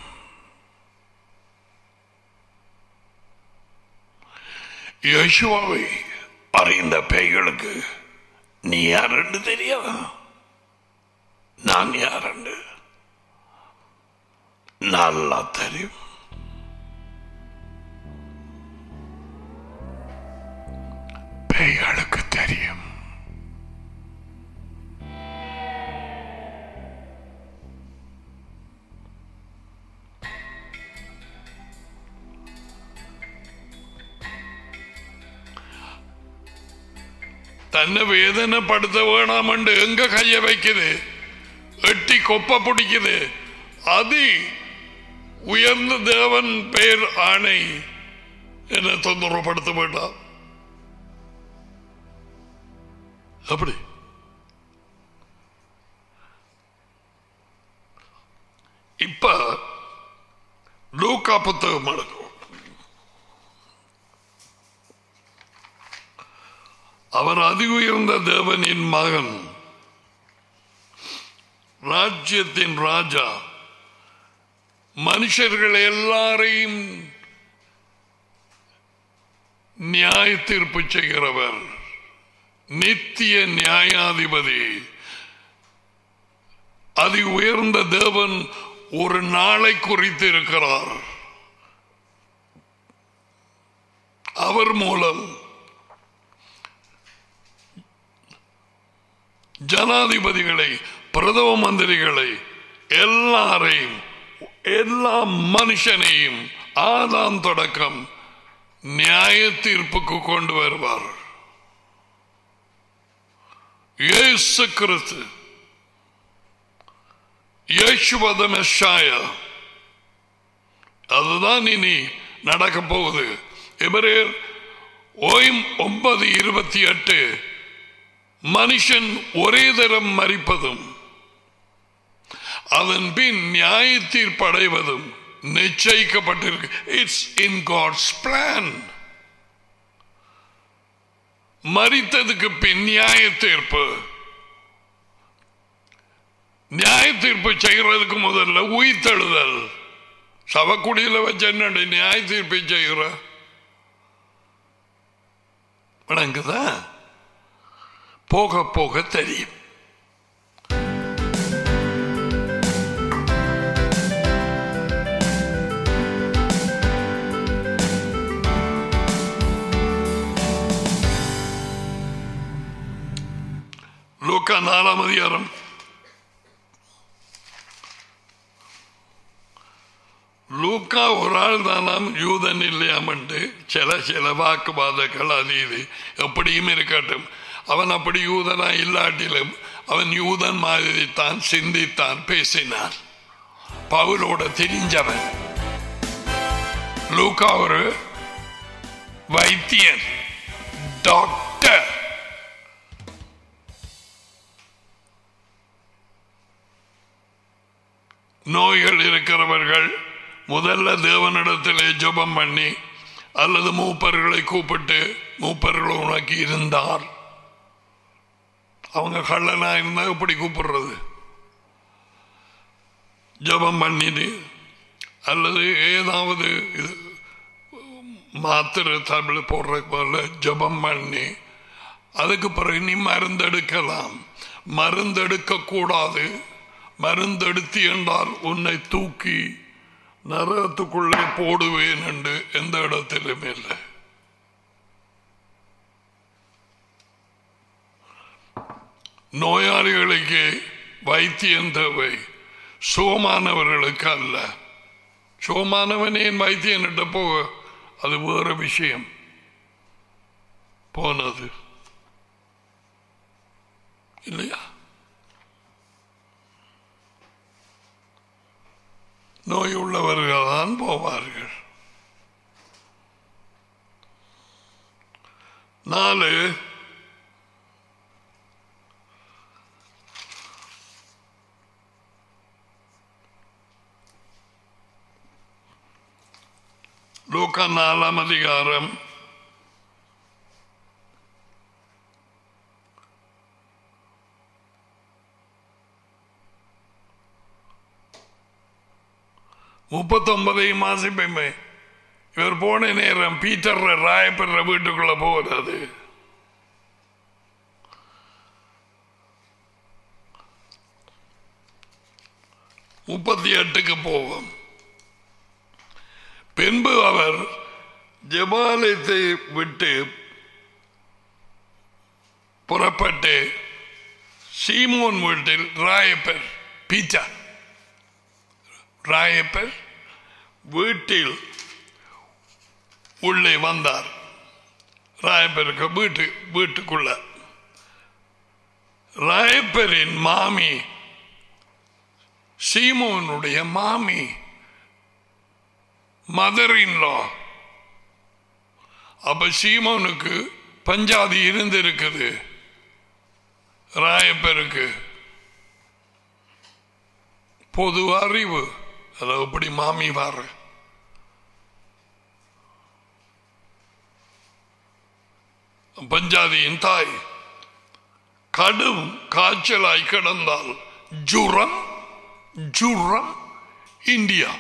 யேசுவாவை அறிந்த பேய்களுக்கு நீ யார் என்று தெரியாதா நான் யார் என்று நல்லா தெரியும் பேய்களுக்கு தெரியும் தன்னை வேதனைப்படுத்த வேணாம் என்று எங்க கைய வைக்குது எட்டி கொப்ப பிடிக்குது அது உயர்ந்த தேவன் பெயர் ஆணை என்ன தொந்தரவுப்படுத்த வேண்டாம் அப்படி இப்ப லூக்கா புத்தகம் எடுக்கும் அவர் அதி உயர்ந்த தேவனின் மகன் ராஜ்யத்தின் ராஜா மனுஷர்கள் எல்லாரையும் நியாய தீர்ப்பு செய்கிறவர் நித்திய நியாயாதிபதி அதி உயர்ந்த தேவன் ஒரு நாளை குறித்து இருக்கிறார் அவர் மூலம் ஜனாதிபதிகளை பிரதம மந்திரிகளை எல்லாரையும் எல்லா மனுஷனையும் ஆதாம் தொடக்கம் நியாய தீர்ப்புக்கு கொண்டு வருவார் இயேசு கிறிஸ்து இயேசுவத மெஷாயா அதுதான் இனி நடக்க போகுது எவரேர் ஓயும் ஒன்பது இருபத்தி எட்டு மனுஷன் ஒரே தரம் மறிப்பதும் அதன் பின் நியாய தீர்ப்படைவதும் நிச்சயிக்கப்பட்டிருக்கு இட்ஸ் இன் காட்ஸ் பிளான் மறித்ததுக்கு பின் நியாய தீர்ப்பு நியாய தீர்ப்பு செய்கிறதுக்கு முதல்ல உயிர்த்தெழுதல் சவக்குடியில வச்சு என்னடி நியாய தீர்ப்பை செய்கிற வணங்குதா போக போக தெரியும் லூக்கா நாலாம் அதிகாரம் லூக்கா ஒரு ஆள் தானாம் யூதன் இல்லையாமன்ட்டு சில சில வாக்குவாதங்கள் அது இது எப்படியும் இருக்கட்டும் அவன் அப்படி யூதனா இல்லாட்டிலும் அவன் யூதன் மாதிரி தான் சிந்தித்தான் பேசினான் பவுலோட தெரிஞ்சவன் லூக்கா ஒரு வைத்தியன் டாக்டர் நோய்கள் இருக்கிறவர்கள் முதல்ல தேவனிடத்திலே ஜெபம் பண்ணி அல்லது மூப்பர்களை கூப்பிட்டு மூப்பர்களை உனக்கு இருந்தால் அவங்க கள்ளனா இருந்தா எப்படி கூப்பிடுறது ஜெபம் பண்ணிட்டு அல்லது ஏதாவது இது மாத்திரை தமிழ் போடுற போல ஜெபம் பண்ணி அதுக்கு பிறகு நீ மருந்தெடுக்கலாம் மருந்தெடுக்க கூடாது மருந்தெடுத்து என்றால் உன்னை தூக்கி நரகத்துக்குள்ளே போடுவேன் என்று எந்த இடத்திலும் இல்லை நோயாளிகளுக்கு வைத்தியம் தேவை சுகமானவர்களுக்கு அல்ல சுகமானவனேன் வைத்தியன்கிட்ட போக அது வேற விஷயம் போனது இல்லையா நோய் உள்ளவர்கள் தான் போவார்கள் நாலு லூக்கா நாலாம் அதிகாரம் முப்பத்தொன்பதையும் வாசிப்பேமே இவர் போன நேரம் பீட்டர் ராயப்படுற வீட்டுக்குள்ள போகிறது முப்பத்தி எட்டுக்கு போவோம் பின்பு அவர் ஜபாலயத்தை விட்டு புறப்பட்டு சீமோன் வீட்டில் ராயப்பர் பீட்டர் ராயப்பர் வீட்டில் உள்ளே வந்தார் ராயப்பருக்கு வீட்டு வீட்டுக்குள்ள ராயப்பரின் மாமி சீமோனுடைய மாமி மதர் இன்லா அப்ப சீமோனுக்கு பஞ்சாதி இருந்திருக்குது ராயப்பருக்கு பொது அறிவு அதை எப்படி மாமி வாரு பஞ்சாதியின் தாய் கடும் காய்ச்சலாய் கிடந்தால் ஜுரம் ஜுரம் இந்தியா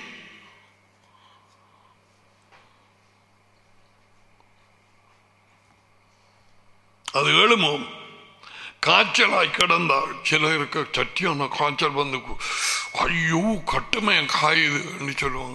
அது எழுமோம் காய்ச்சலாய் கிடந்தால் சிலருக்கு சட்டியான காய்ச்சல் வந்து கு- ஐயோ கட்டுமே காயுதுன்னு சொல்லுவாங்க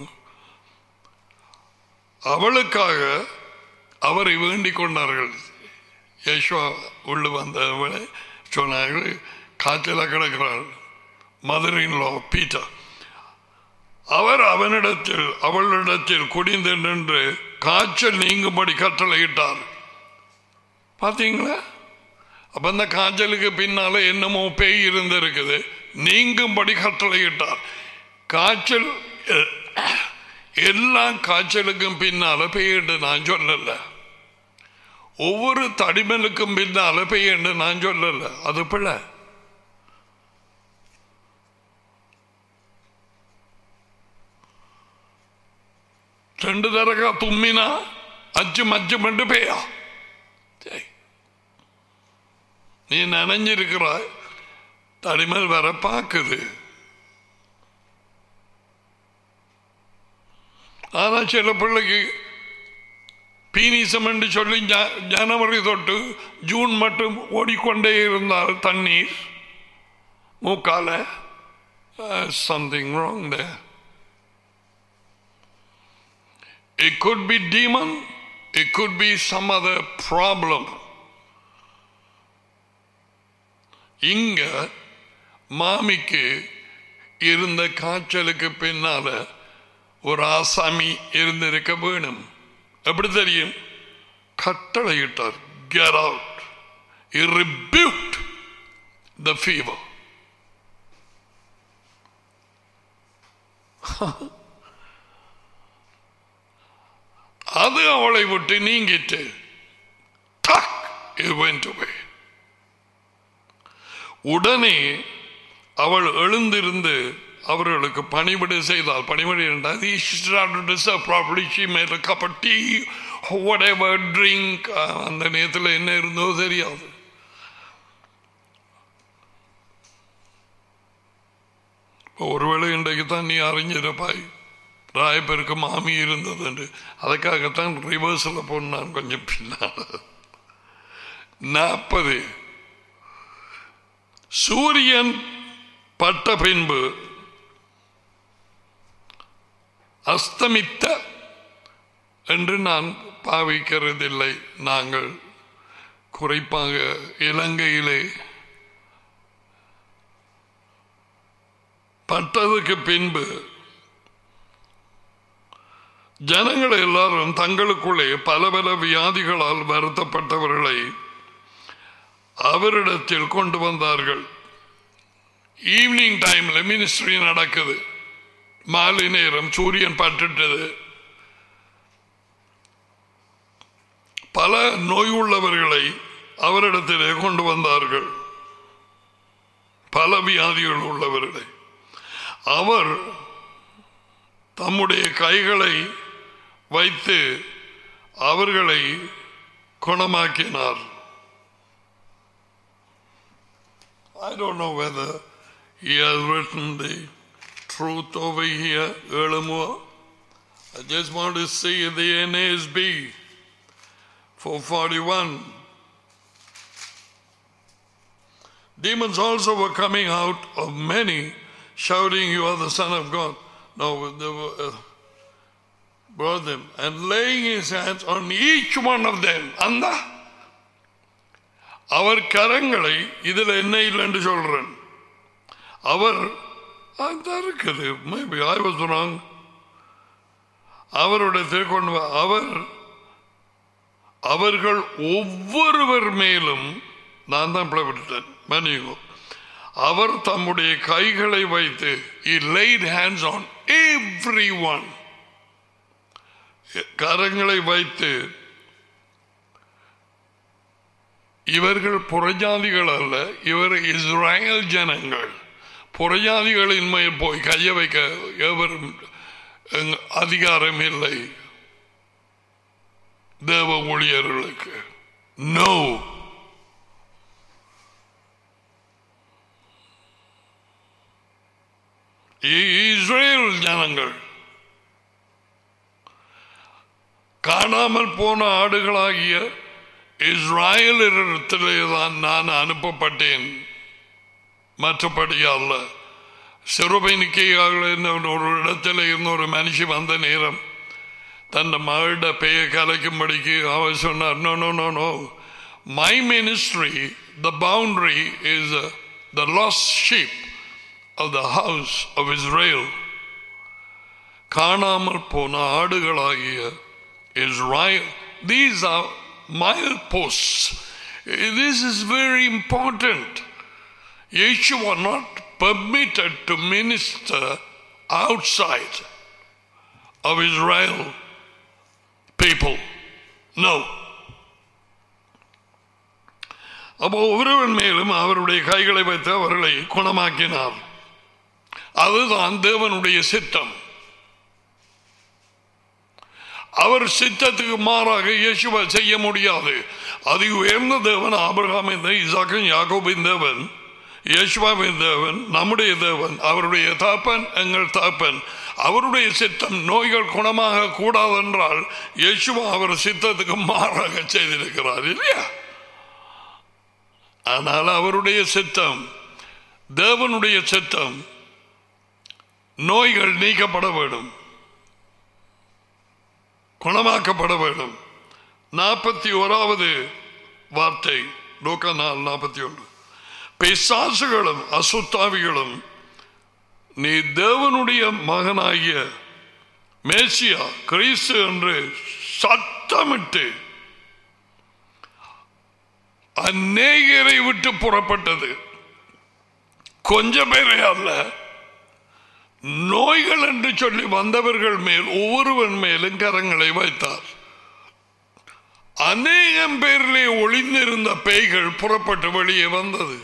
அவளுக்காக அவரை வேண்டிக் கொண்டார்கள் யேசுவா உள்ளு வந்தவளை சொன்னார்கள் காய்ச்சலாக கிடக்கிறாள் மதுரையின் லோ பீட்டர் அவர் அவனிடத்தில் அவளிடத்தில் குடிந்து நின்று காய்ச்சல் நீங்கும்படி கட்டளையிட்டார் பார்த்தீங்களா அப்ப அந்த காய்ச்சலுக்கு பின்னால என்னமோ பேய் இருந்திருக்குது நீங்கும்படி கட்டளையிட்டார் காய்ச்சல் எ- எல்லா காய்ச்சலுக்கும் பின்னால பெய்யண்டு நான் சொல்லல ஒவ்வொரு தடிமலுக்கும் பின்னால பெய்யண்டு நான் சொல்லல அது பிள்ளை ரெண்டு தரகா தும்மினா அச்சும் அச்சும் என்று பெய்யா சரி. நீ நனைஞ்சிருக்கிறாய் தடிமல் வர பார்க்குது ஆனா சில பிள்ளைக்கு பீனிசம் என்று சொல்லி ஜ- ஜனவரி தொட்டு ஜூன் மட்டும் ஓடிக்கொண்டே இருந்தால் தண்ணீர் மூக்கால something wrong there it could be demon it could be some other problem இங்க மாமிக்கு இருந்த காய்ச்சலுக்கு பின்னால ஒரு ஆசாமி இருந்திருக்க வேணும் எப்படி தெரியும் கட்டளையிட்டார் get out He rebuked the fever. அது அவளை விட்டு நீங்கிட்டு டக், it went away. உடனே அவள் எழுந்திருந்து அவர்களுக்கு பணிவிடை செய்தால் பணிவிடை என்றால் he started to serve properly she made a cup of tea whatever drink அந்த நேரத்தில் என்ன இருந்தோ தெரியாது ஒருவேளை இன்றைக்கு தான் நீ அறிஞ்சிருப்பாய் ராயப்பெருக்கு மாமி இருந்தது என்று அதுக்காகத்தான் ரிவர்ஸில் போனான் கொஞ்சம் பின்னால் நாற்பது சூரியன் பட்ட பின்பு அஸ்தமித்த என்று நான் பாவிக்கிறதில்லை நாங்கள் குறிப்பாக இலங்கையிலே பட்டதுக்கு பின்பு ஜனங்கள் எல்லாரும் தங்களுக்குள்ளே பல பல வியாதிகளால் வருத்தப்பட்டவர்களை அவரிடத்தில் கொண்டு வந்தார்கள் ஈவினிங் டைம்ல மினிஸ்ட்ரி நடக்குது மாலை நேரம் சூரியன் பட்டுட்டது பல நோய் உள்ளவர்களை அவரிடத்திலே கொண்டு வந்தார்கள் பல வியாதிகள் உள்ளவர்களை அவர் தம்முடைய கைகளை வைத்து அவர்களை குணமாக்கினார் I don't know whether he has written the truth over here, Erlemore. I just want to see the NASB for 41. Demons also were coming out of many, shouting, You are the Son of God. No, they were, uh, brought them and laying his hands on each one of them. அந்த அவர் கரங்களை இதில் என்ன இல்லைன்னு சொல்றேன் அவர் அதான் இருக்குது maybe I was wrong அவருடைய கொண்டு வா- அவர் அவர்கள் ஒவ்வொருவர் மேலும் நான் தான் பிளவிட்டேன் மன்னிங்கோ அவர் தம்முடைய கைகளை வைத்து he laid hands on everyone கரங்களை வைத்து இவர்கள் புறஜாதிகள் அல்ல இவர் இஸ்ராயல் ஜனங்கள் புறஜாதிகளின் மேல் போய் கைய வைக்க எவரும் எங்க- அதிகாரம் இல்லை தேவ ஊழியர்களுக்கு நோ இஸ்ரேல் ஜனங்கள் காணாமல் போன ஆடுகளாகிய இஸ்ராயலிடத்திலே தான் நான் அனுப்பப்பட்டேன் மற்றபடி அல்ல சிறுபைனிக்கையாக ஒரு இடத்துல இருந்த ஒரு மனுஷி வந்த நேரம் தன் மகளிட பெய கலைக்கும்படிக்கு அவர் சொன்னார் no no no no my ministry the boundary is the lost sheep of the house of Israel காணாமல் போன ஆடுகளாகிய Israel these are mile post this is very important Yeshua not permitted to minister outside of Israel people. No. அப்போ ஒருவன் மேலும் அவருடைய கைகளை வைத்து அவர்களை குணமாக்கினார் அதுதான் தேவனுடைய சித்தம் அவர் சித்தத்துக்கு மாறாக இயேசுவை செய்ய முடியாது அது உயர்ந்த தேவன் ஆபிரகாமின் தேவன், ஈசாக்கின் யாக்கோபின் தேவன் இயேசுவாவின் தேவன் நம்முடைய தேவன் அவருடைய தாப்பன் எங்கள் தாப்பன் அவருடைய சித்தம் நோய்கள் குணமாக கூடாதென்றால் இயேசுவா அவர் சித்தத்துக்கு மாறாக செய்திருக்கிறார் இல்லையா ஆனால் அவருடைய சித்தம் தேவனுடைய சித்தம் நோய்கள் நீக்கப்பட வேண்டும் குணமாக்கப்பட வேண்டும் நாற்பத்தி ஓராவது வார்த்தை லோக நாள் நாற்பத்தி ஒன்று பிசாசுகளும் அசுத்தாவிகளும் நீ தேவனுடைய மகனாகிய மேசியா கிறிஸ்து என்று சத்தமிட்டு அநேகரை விட்டு புறப்பட்டது கொஞ்சம் பேரே அல்ல நோய்கள் என்று சொல்லி வந்தவர்கள் மேல் ஒவ்வொருவன் மேலும் கரங்களை வைத்தார் அநேகம் பேரிலே ஒளிந்திருந்த பேய்கள் புறப்பட்டு வெளியே வந்தது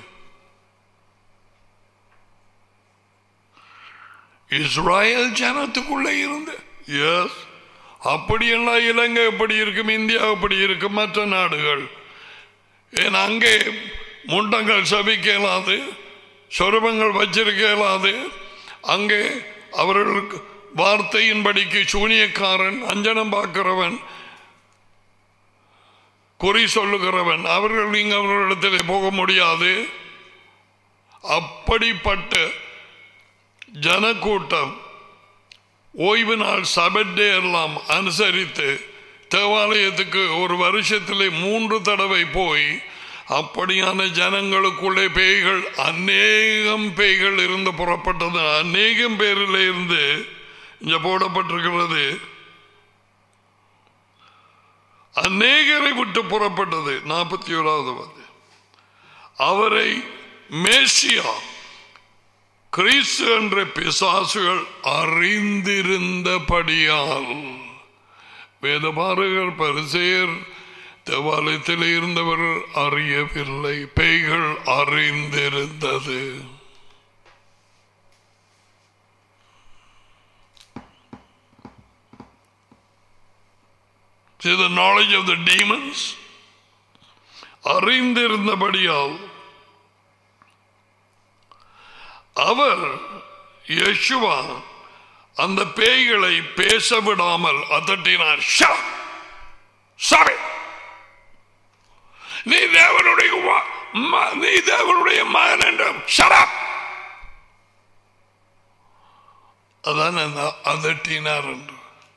இஸ்ராயல் ஜனத்துக்குள்ளே இருந்து எஸ் அப்படியெல்லாம் இலங்கை எப்படி இருக்கும் இந்தியா எப்படி இருக்கும் மற்ற நாடுகள் ஏன் அங்கே முண்டங்கள் சபிக்க இயலாது சொரபங்கள் வச்சிருக்க இயலாது அங்கே அவர்களுக்கு வார்த்தையின்படிக்கு சூனியக்காரன் அஞ்சனம் பார்க்கிறவன் குறி சொல்லுகிறவன் அவர்கள் நீங்க அவர்களிடத்தில் போக முடியாது அப்படிப்பட்ட ஜனக்கூட்டம் ஓய்வு நாள் சபட்டே எல்லாம் அனுசரித்து தேவாலயத்துக்கு ஒரு வருஷத்திலே மூன்று தடவை போய் அப்படியான ஜனங்களுக்குள்ளே பேய்கள் அநேகம் பேய்கள் இருந்து புறப்பட்டது அநேகம் பேரில் இருந்து இங்க போடப்பட்டிருக்கிறது அநேகரை விட்டு புறப்பட்டது நாற்பத்தி ஓராவது வந்து அவரை மேசியா கிறிஸ்து என்ற பிசாசுகள் அறிந்திருந்தபடியால் வேதபாரகர் பரிசெயர் தேவாலயத்தில் இருந்தவர்கள் அறியவில்லை பேய்கள் அறிந்திருந்தது See the knowledge of the demons அறிந்திருந்தபடியால் அவர் யேசுவா அந்த பேய்களை பேச விடாமல் அதட்டினார் "Shut up! Stop it! நீ தேவனுடைய வா- ம- நீ தேவனுடைய மகன் என்றும் "Shut up!" அதான் அந்த அதட்டினார் என்று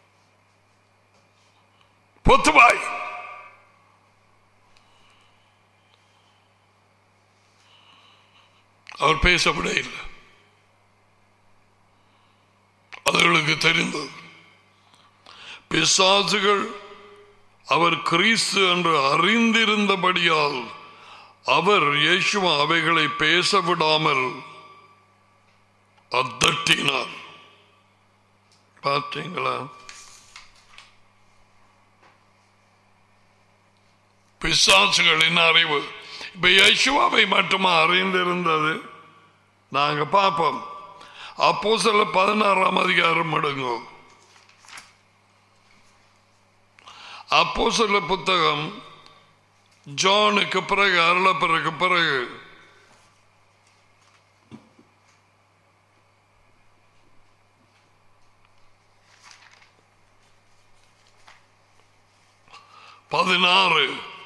பொத்துவாய் அவர் பேசப்பட இல்லை அவர்களுக்கு தெரிந்தது பிசாசுகள் அவர் கிறிஸ்து என்று அறிந்திருந்தபடியால் அவர் இயேசுவா அவைகளை பேச விடாமல் அதட்டினார் பார்த்தீங்களா பிசாசுகளின் அறிவு இப்ப யேசுவாவை மட்டுமா அறிந்திருந்தது நாங்க பார்ப்போம் அப்போ சில பதினாறாம் அதிகாரம் எடுங்கோ அப்போ சில புத்தகம் ஜானுக்கு பிறகு அருளப்பிறகு பிறகு பதினாறு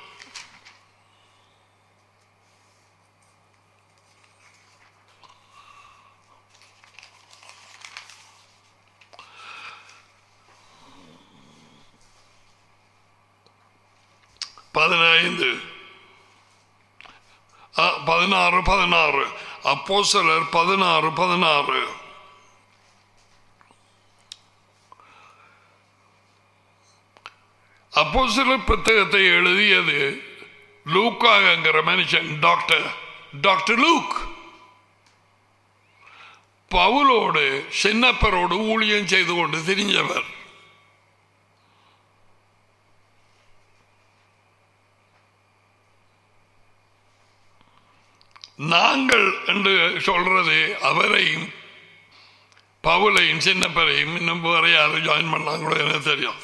பதினைந்து ஆ, பதினாறு பதினாறு அப்போ சிலர் பதினாறு பதினாறு அப்போ சிலர் புத்தகத்தை எழுதியது லூக்காங்கிற மனுஷன் டாக்டர் டாக்டர் லூக் பவுலோடு சின்னப்பரோடு ஊழியம் செய்து கொண்டு திரிஞ்சவர் நாங்கள் என்று சொல்றது அவரையும் பவுலையும் சின்னப்பரையும் இன்னும் வேற யாரும் ஜாயின் பண்ணாங்களோ எனக்கு தெரியாது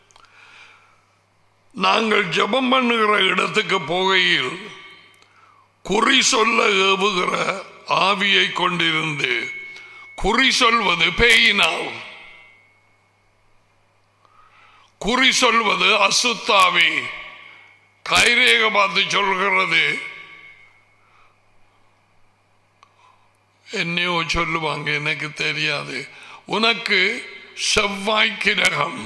நாங்கள் ஜெபம் பண்ணுகிற இடத்துக்கு போகையில் குறி சொல்ல ஏவுகிற ஆவியை கொண்டிருந்து குறி சொல்வது பேயினால் குறி சொல்வது அசுத்தாவி கைரேக பார்த்து சொல்கிறது என்னையோ சொல்லுவாங்க எனக்கு தெரியாது உனக்கு செவ்வாய் கிரகம்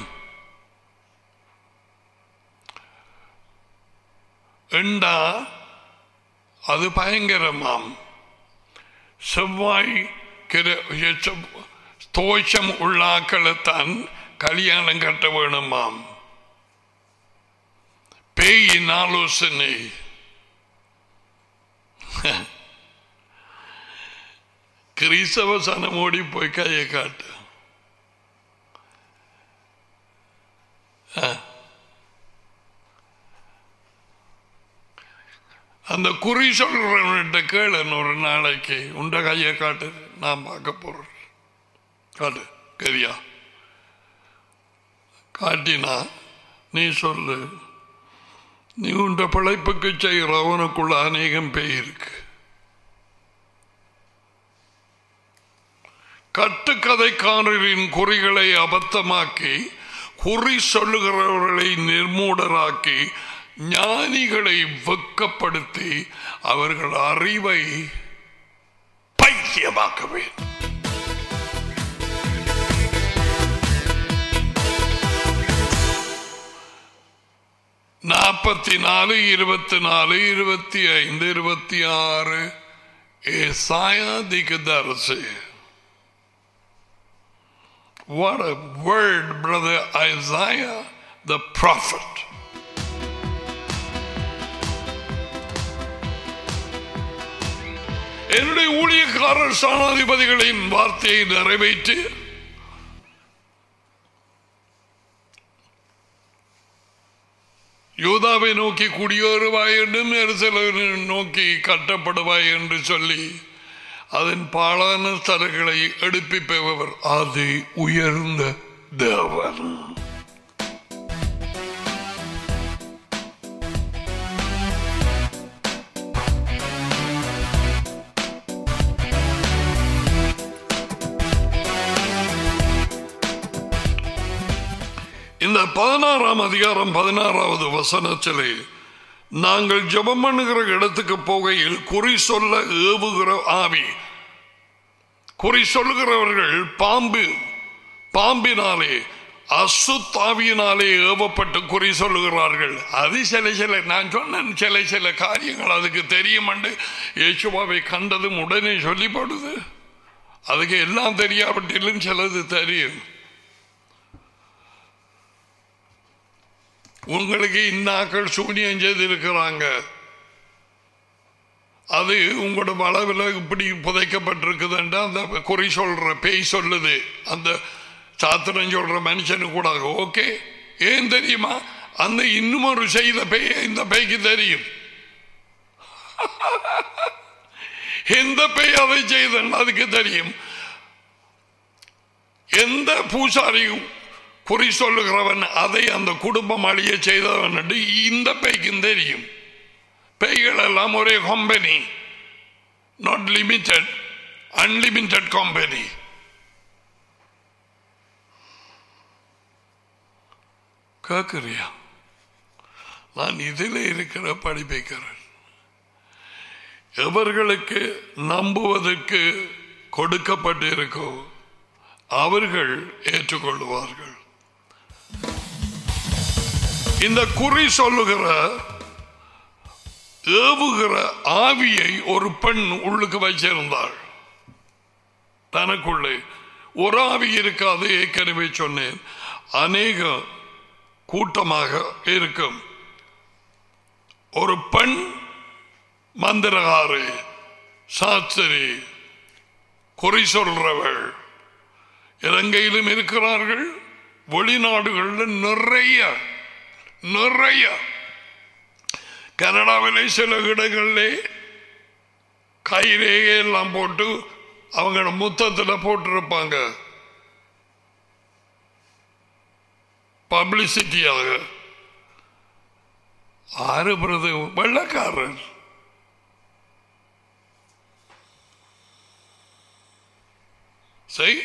எண்டா அது பயங்கரமாம் செவ்வாய் கிர- செவ்- தோஷம் உள்ளாக்களைத்தான் கல்யாணம் கட்ட வேணுமாம் பேயின் ஆலோசனை கிறிஸ்தவ சனமோடி போய் கையை காட்டு ஆ. அந்த குறி சொல்றவன்கிட்ட கேளன் ஒரு நாளைக்கு உண்ட கையை காட்டு நான் பார்க்க போறேன் காட்டு கரியா காட்டினா நீ சொல்லு நீ உண்ட பிழைப்புக்கு செய்கிற அவனுக்குள்ள அநேகம் பேய் இருக்கு கட்டுக்கதைக்காரரின் குறிகளை அபத்தமாக்கி குறி சொல்லுகிறவர்களை நிர்மூடராக்கி ஞானிகளை வெக்கப்படுத்தி அவர்கள் அறிவை பைத்தியமாக்குவேன் நாற்பத்தி நாலு இருபத்தி நாலு இருபத்தி ஐந்து இருபத்தி ஆறு ஏசாயா திகதரசு What a word, brother Isaiah, the prophet. என்னுடைய ஊழியக்காரர் சாணாதிபதிகளின் வார்த்தையை நிறைவேற்றி யூதாவை நோக்கி குடியேறுவாய் என்றும் எருசலேமை நோக்கி கட்டப்படுவாய் என்று சொல்லி அதன் பாழான ஸ்தலங்களை எடுப்பிப்பவர் அது உயர்ந்த தேவன் இந்த பதினாறாம் அதிகாரம் பதினாறாவது வசனத்திலே நாங்கள் ஜெபம் பண்ணுகிற இடத்துக்கு போகையில் குறி சொல்ல ஏவுகிற ஆவி குறி சொல்லுகிறவர்கள் பாம்பு பாம்பினாலே அசுத்தாவியினாலே ஏவப்பட்டு குறி சொல்லுகிறார்கள் அது சில சில நான் சொன்னேன் சில சில காரியங்கள் அதுக்கு தெரியும் இயேசுவாவை கண்டதும் உடனே சொல்லிப்படுது அதுக்கு எல்லாம் தெரியாவிட்டிலும் சிலது தெரியும் உங்களுக்கு இன்னாக்கள் சூனியம் செய்திருக்கிறாங்க அது உங்களோட வளவில் இப்படி புதைக்கப்பட்டிருக்குதுன்றா அந்த குறி சொல்ற பேய் சொல்லுது அந்த சாத்திரம் சொல்ற மனுஷனு கூட ஓகே ஏன் தெரியுமா அந்த இன்னும் ஒரு செய்த பேய் இந்த பேய்க்கு தெரியும் எந்த பேய் அதை செய்தன் அதுக்கு தெரியும் எந்த பூசாரியும் குறி சொல்லுகிறவன் அதை அந்த குடும்பம் அழிய செய்தவன் என்று இந்த பேய்க்கும் தெரியும் பேய்கள் எல்லாம் ஒரே company not limited unlimited company கேட்குறியா நான் இதில் இருக்கிற படிப்பைக்கிறேன் எவர்களுக்கு நம்புவதற்கு கொடுக்கப்பட்டிருக்கோ அவர்கள் ஏற்றுக்கொள்வார்கள் இந்த குறி சொல்லுகிற ஏவுகிற ஆவியை ஒரு பெண் உள்ளுக்கு வச்சிருந்தாள் தனக்குள்ளே ஒரு ஆவி இருக்காது ஏற்கனவே சொன்னேன் அநேக கூட்டமாக இருக்கும் ஒரு பெண் மந்திரகாரி சாஸ்திரி குறி சொல்றவள் இலங்கையிலும் இருக்கிறார்கள் வெளிநாடுகளில் நிறைய நிறைய கனடாவிலே சில இடங்களிலே கைரேகை எல்லாம் போட்டு அவங்க முத்தத்தில் போட்டிருப்பாங்க பப்ளிசிட்டியாக ஆறு பிரது வெள்ளக்காரர் சரி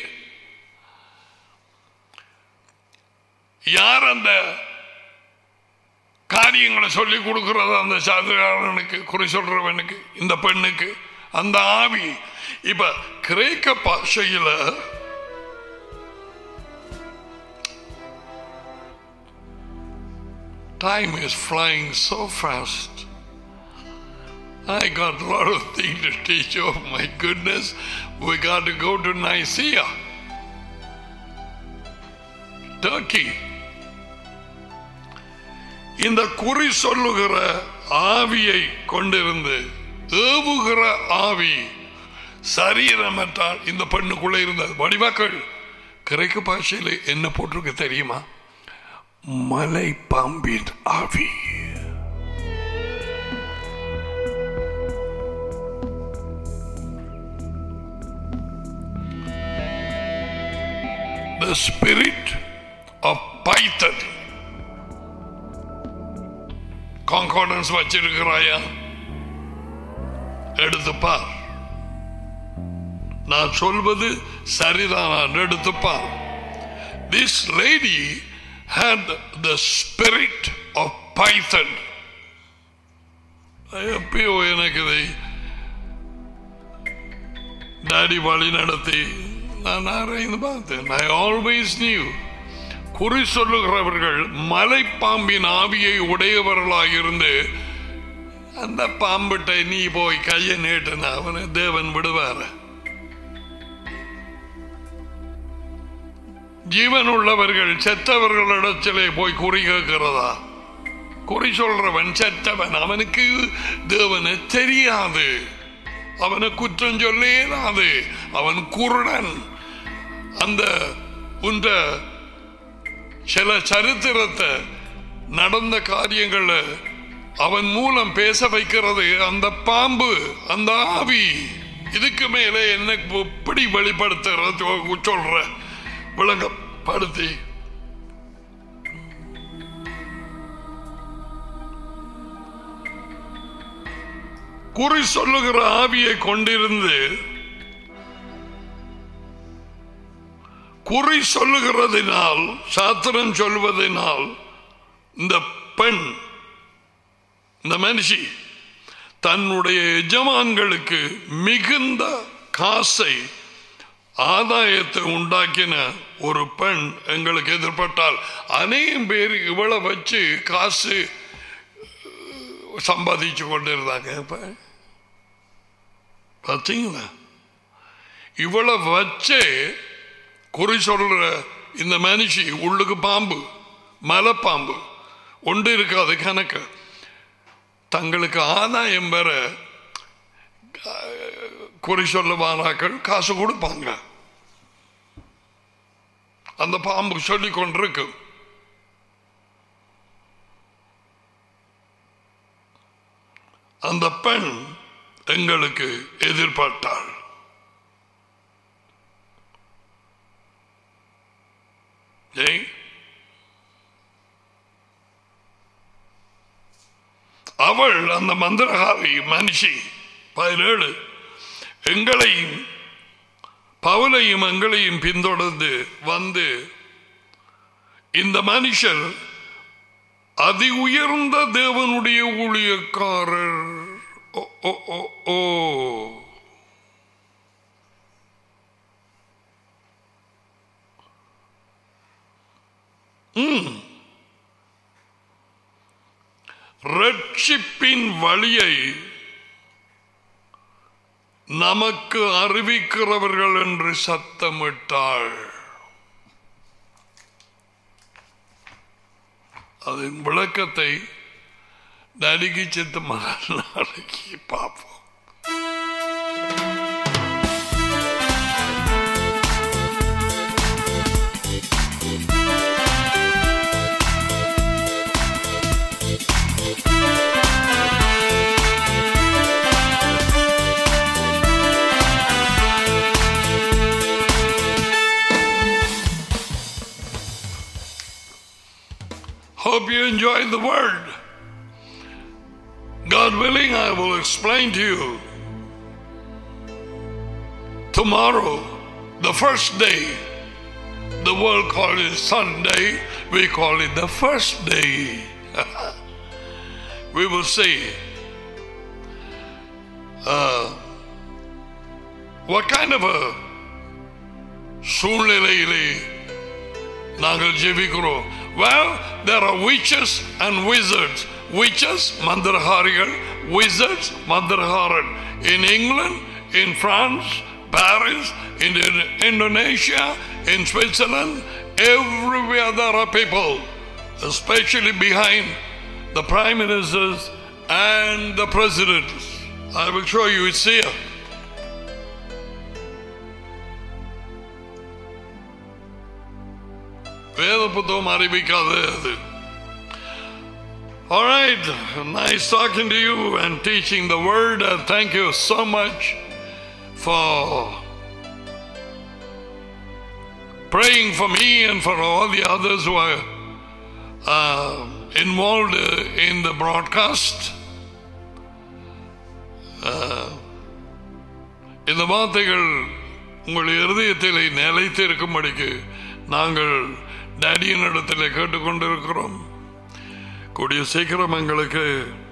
யார் அந்த காரியங்களை சொல்லி கொடுக்கிறது அந்த சாதிகாரனுக்கு குறி சொல்றவனுக்கு இந்த பெண்ணுக்கு அந்த ஆவி இப்ப கிரேக்க பாஷையில time is flying so fast I got a lot of things to teach you. Oh my goodness, we got to go to Nicaea, Turkey. இந்த குறி சொல்லுகிற ஆவியை கொண்டிருந்து ஏவுகிற ஆவி சரீரமற்றால் இந்த பெண்ணுக்குள்ள இருந்தது வடிவாக்கள் கிரேக்க பாஷையில் என்ன போட்டிருக்கு தெரியுமா மலை பாம்பின் ஆவி The spirit of Python. கான்கார்டன்ஸ் வச்சிருக்கிறாயா எடுத்து பார் நான் சொல்வது சரிதான் எடுத்து பார் this lady had the spirit of python எப்பயோ எனக்கு இதை டாடி வழி நடத்தி நான் ஆராய்ந்து பார்த்தேன் ஐ ஆல்வேஸ் நியூ குறி சொல்லுகிறவர்கள் மலைப்பாம்பின் ஆவியை உடையவர்களாக இருந்து அந்த பாம்பிட்ட நீ போய் கையை நீட்டுன அவனை தேவன் விடுவார ஜீவன் உள்ளவர்கள் செத்தவர்களிடத்திலே போய் குறி கேட்கிறதா குறி சொல்றவன் செத்தவன் அவனுக்கு தேவனை தெரியாது அவனை குற்றம் சொல்ல இயலாது அவன் குருடன் அந்த உந்த சில சரித்திரத்தை நடந்த காரியங்களை அவன் மூலம் பேச வைக்கிறது அந்த பாம்பு அந்த ஆவி இதுக்கு மேலே என்ன எப்படி வெளிப்படுத்துறது சொல்ற விளங்கப்படுத்தி குறி சொல்லுகிற ஆவியை கொண்டிருந்து குறி சொல்லுகிறதினால் சாத்திரம் சொல்வதனால் இந்த பெண் இந்த மனுஷி தன்னுடைய எஜமான்களுக்கு மிகுந்த காசை ஆதாயத்தை உண்டாக்கின ஒரு பெண் எங்களுக்கு எதிர்பட்டால் அநேகம் பேர் இவளை வச்சு காசு சம்பாதிச்சு கொண்டிருந்தாங்க இப்ப பார்த்தீங்களா இவளை வச்சே குறி சொல்ற இந்த மனுஷி உள்ளுக்கு பாம்பு மலைப்பாம்பு ஒன்று இருக்காது கணக்கு தங்களுக்கு ஆதாயம் பெற குறி சொல்லுவானாக்கள் காசு கொடுப்பாங்க அந்த பாம்பு சொல்லி கொண்டிருக்கு அந்த பெண் எங்களுக்கு எதிர்பார்த்தாள் ஏய் அவள் அந்த மந்திரகாரி மனுஷி பதினேழு எங்களையும் பவுலையும் எங்களையும் பின்தொடர்ந்து வந்து இந்த மனுஷர் அதி உயர்ந்த தேவனுடைய ஊழியக்காரர் ஓ ஓ ஓ ஓ ரட்சிப்பின் வழியை நமக்கு அறிவிக்கிறவர்கள் என்று சத்தமிட்டாள் அதன் விளக்கத்தை நடிகை செத்து நாளைக்கு பார்ப்போம் Hope you enjoyed the word. God willing, I will explain to you tomorrow, the first day. The world calls it Sunday, we call it the first day. we will see uh, what kind of a சூழ்நிலையிலே நாங்கள் ஜெபிக்கிறோம் well there are witches and wizards witches, மந்திரகாரிகள் wizards, மந்திரகாரன் in England, in France, Paris, in Indonesia, in Switzerland, everywhere there are people, especially behind the prime ministers and the presidents. I will show you, it's here. வேத புத்தகம் அறிவிக்காது அது All right, nice talking to you and teaching the word. Uh, thank you so much for praying for me and for all the others who are uh, involved uh, in the broadcast. Uh, இந்த வார்த்தைகள் உங்கள் இருதயத்தில் நிலைத்து இருக்கும்படிக்கு நாங்கள் டேடியின் இடத்துல கேட்டுக்கொண்டிருக்கிறோம் கூடிய சீக்கிரம் எங்களுக்கு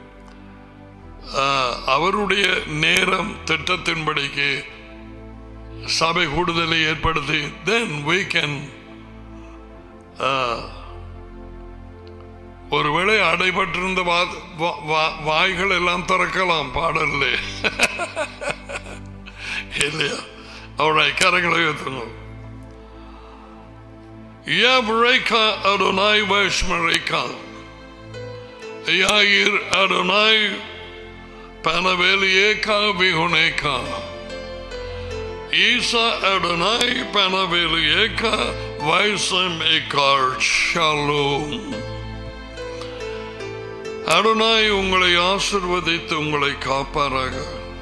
ஆஹ், அவருடைய நேரம் திட்டத்தின்படிக்கு சபை கூடுதலை ஏற்படுத்தி தென் we can ஆஹ், ஒருவேளை அடைபட்டிருந்த வா- வா- வா- வாய்கள் எல்லாம் திறக்கலாம் பாடல்ல இல்லையா அவருடைய கரங்களை உயர்த்துங்க Yavreka Adonai Vashmareka. Yair Adonai Panavelieka Vihuneka. Isa Adonai Panavelieka Vaisam Ekar Shalom. Adonai உங்களை ஆசிர்வதித்து உங்களை காப்பாராக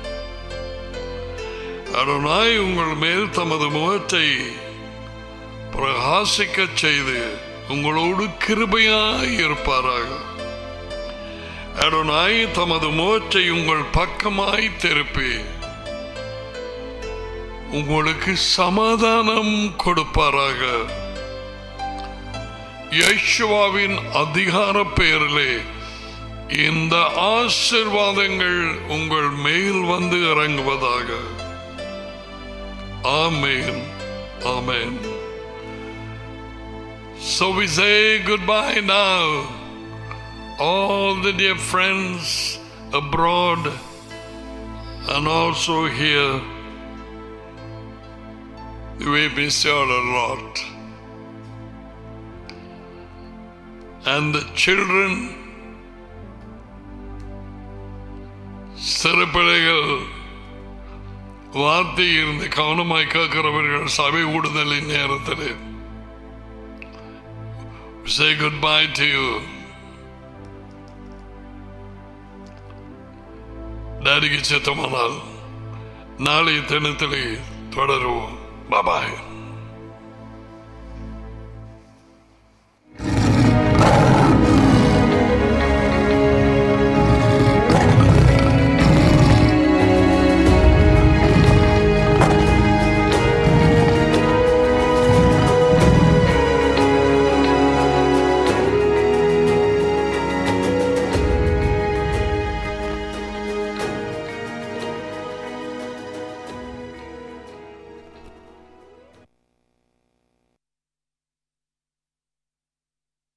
அடனாய் உங்கள் மேல் தமது முகத்தை பிரகாசிக்கச் செய்து உங்களோடு கிருபையாய் இருப்பாராக அடனாய் தமது முகத்தை உங்கள் பக்கமாய் திருப்பி உங்களுக்கு சமாதானம் கொடுப்பாராக யேசுவாவின் அதிகார பெயரிலே இந்த ஆசிர்வாதங்கள் உங்கள் மேல் வந்து இறங்குவதாக ஆமேன் ஆமேன் So we say goodbye now. All the dear friends abroad and also here. We miss you all a lot. And the children, சிறு பிள்ளைகள் வார்த்தை இருந்து கவனமாய் கேட்கிறவர்கள் சபை கூடுதலின் நேரத்தில் say goodbye to you. டாடிக்கு சித்தமானால் நாளைய தினத்திலே தொடருவோம் பாபாய்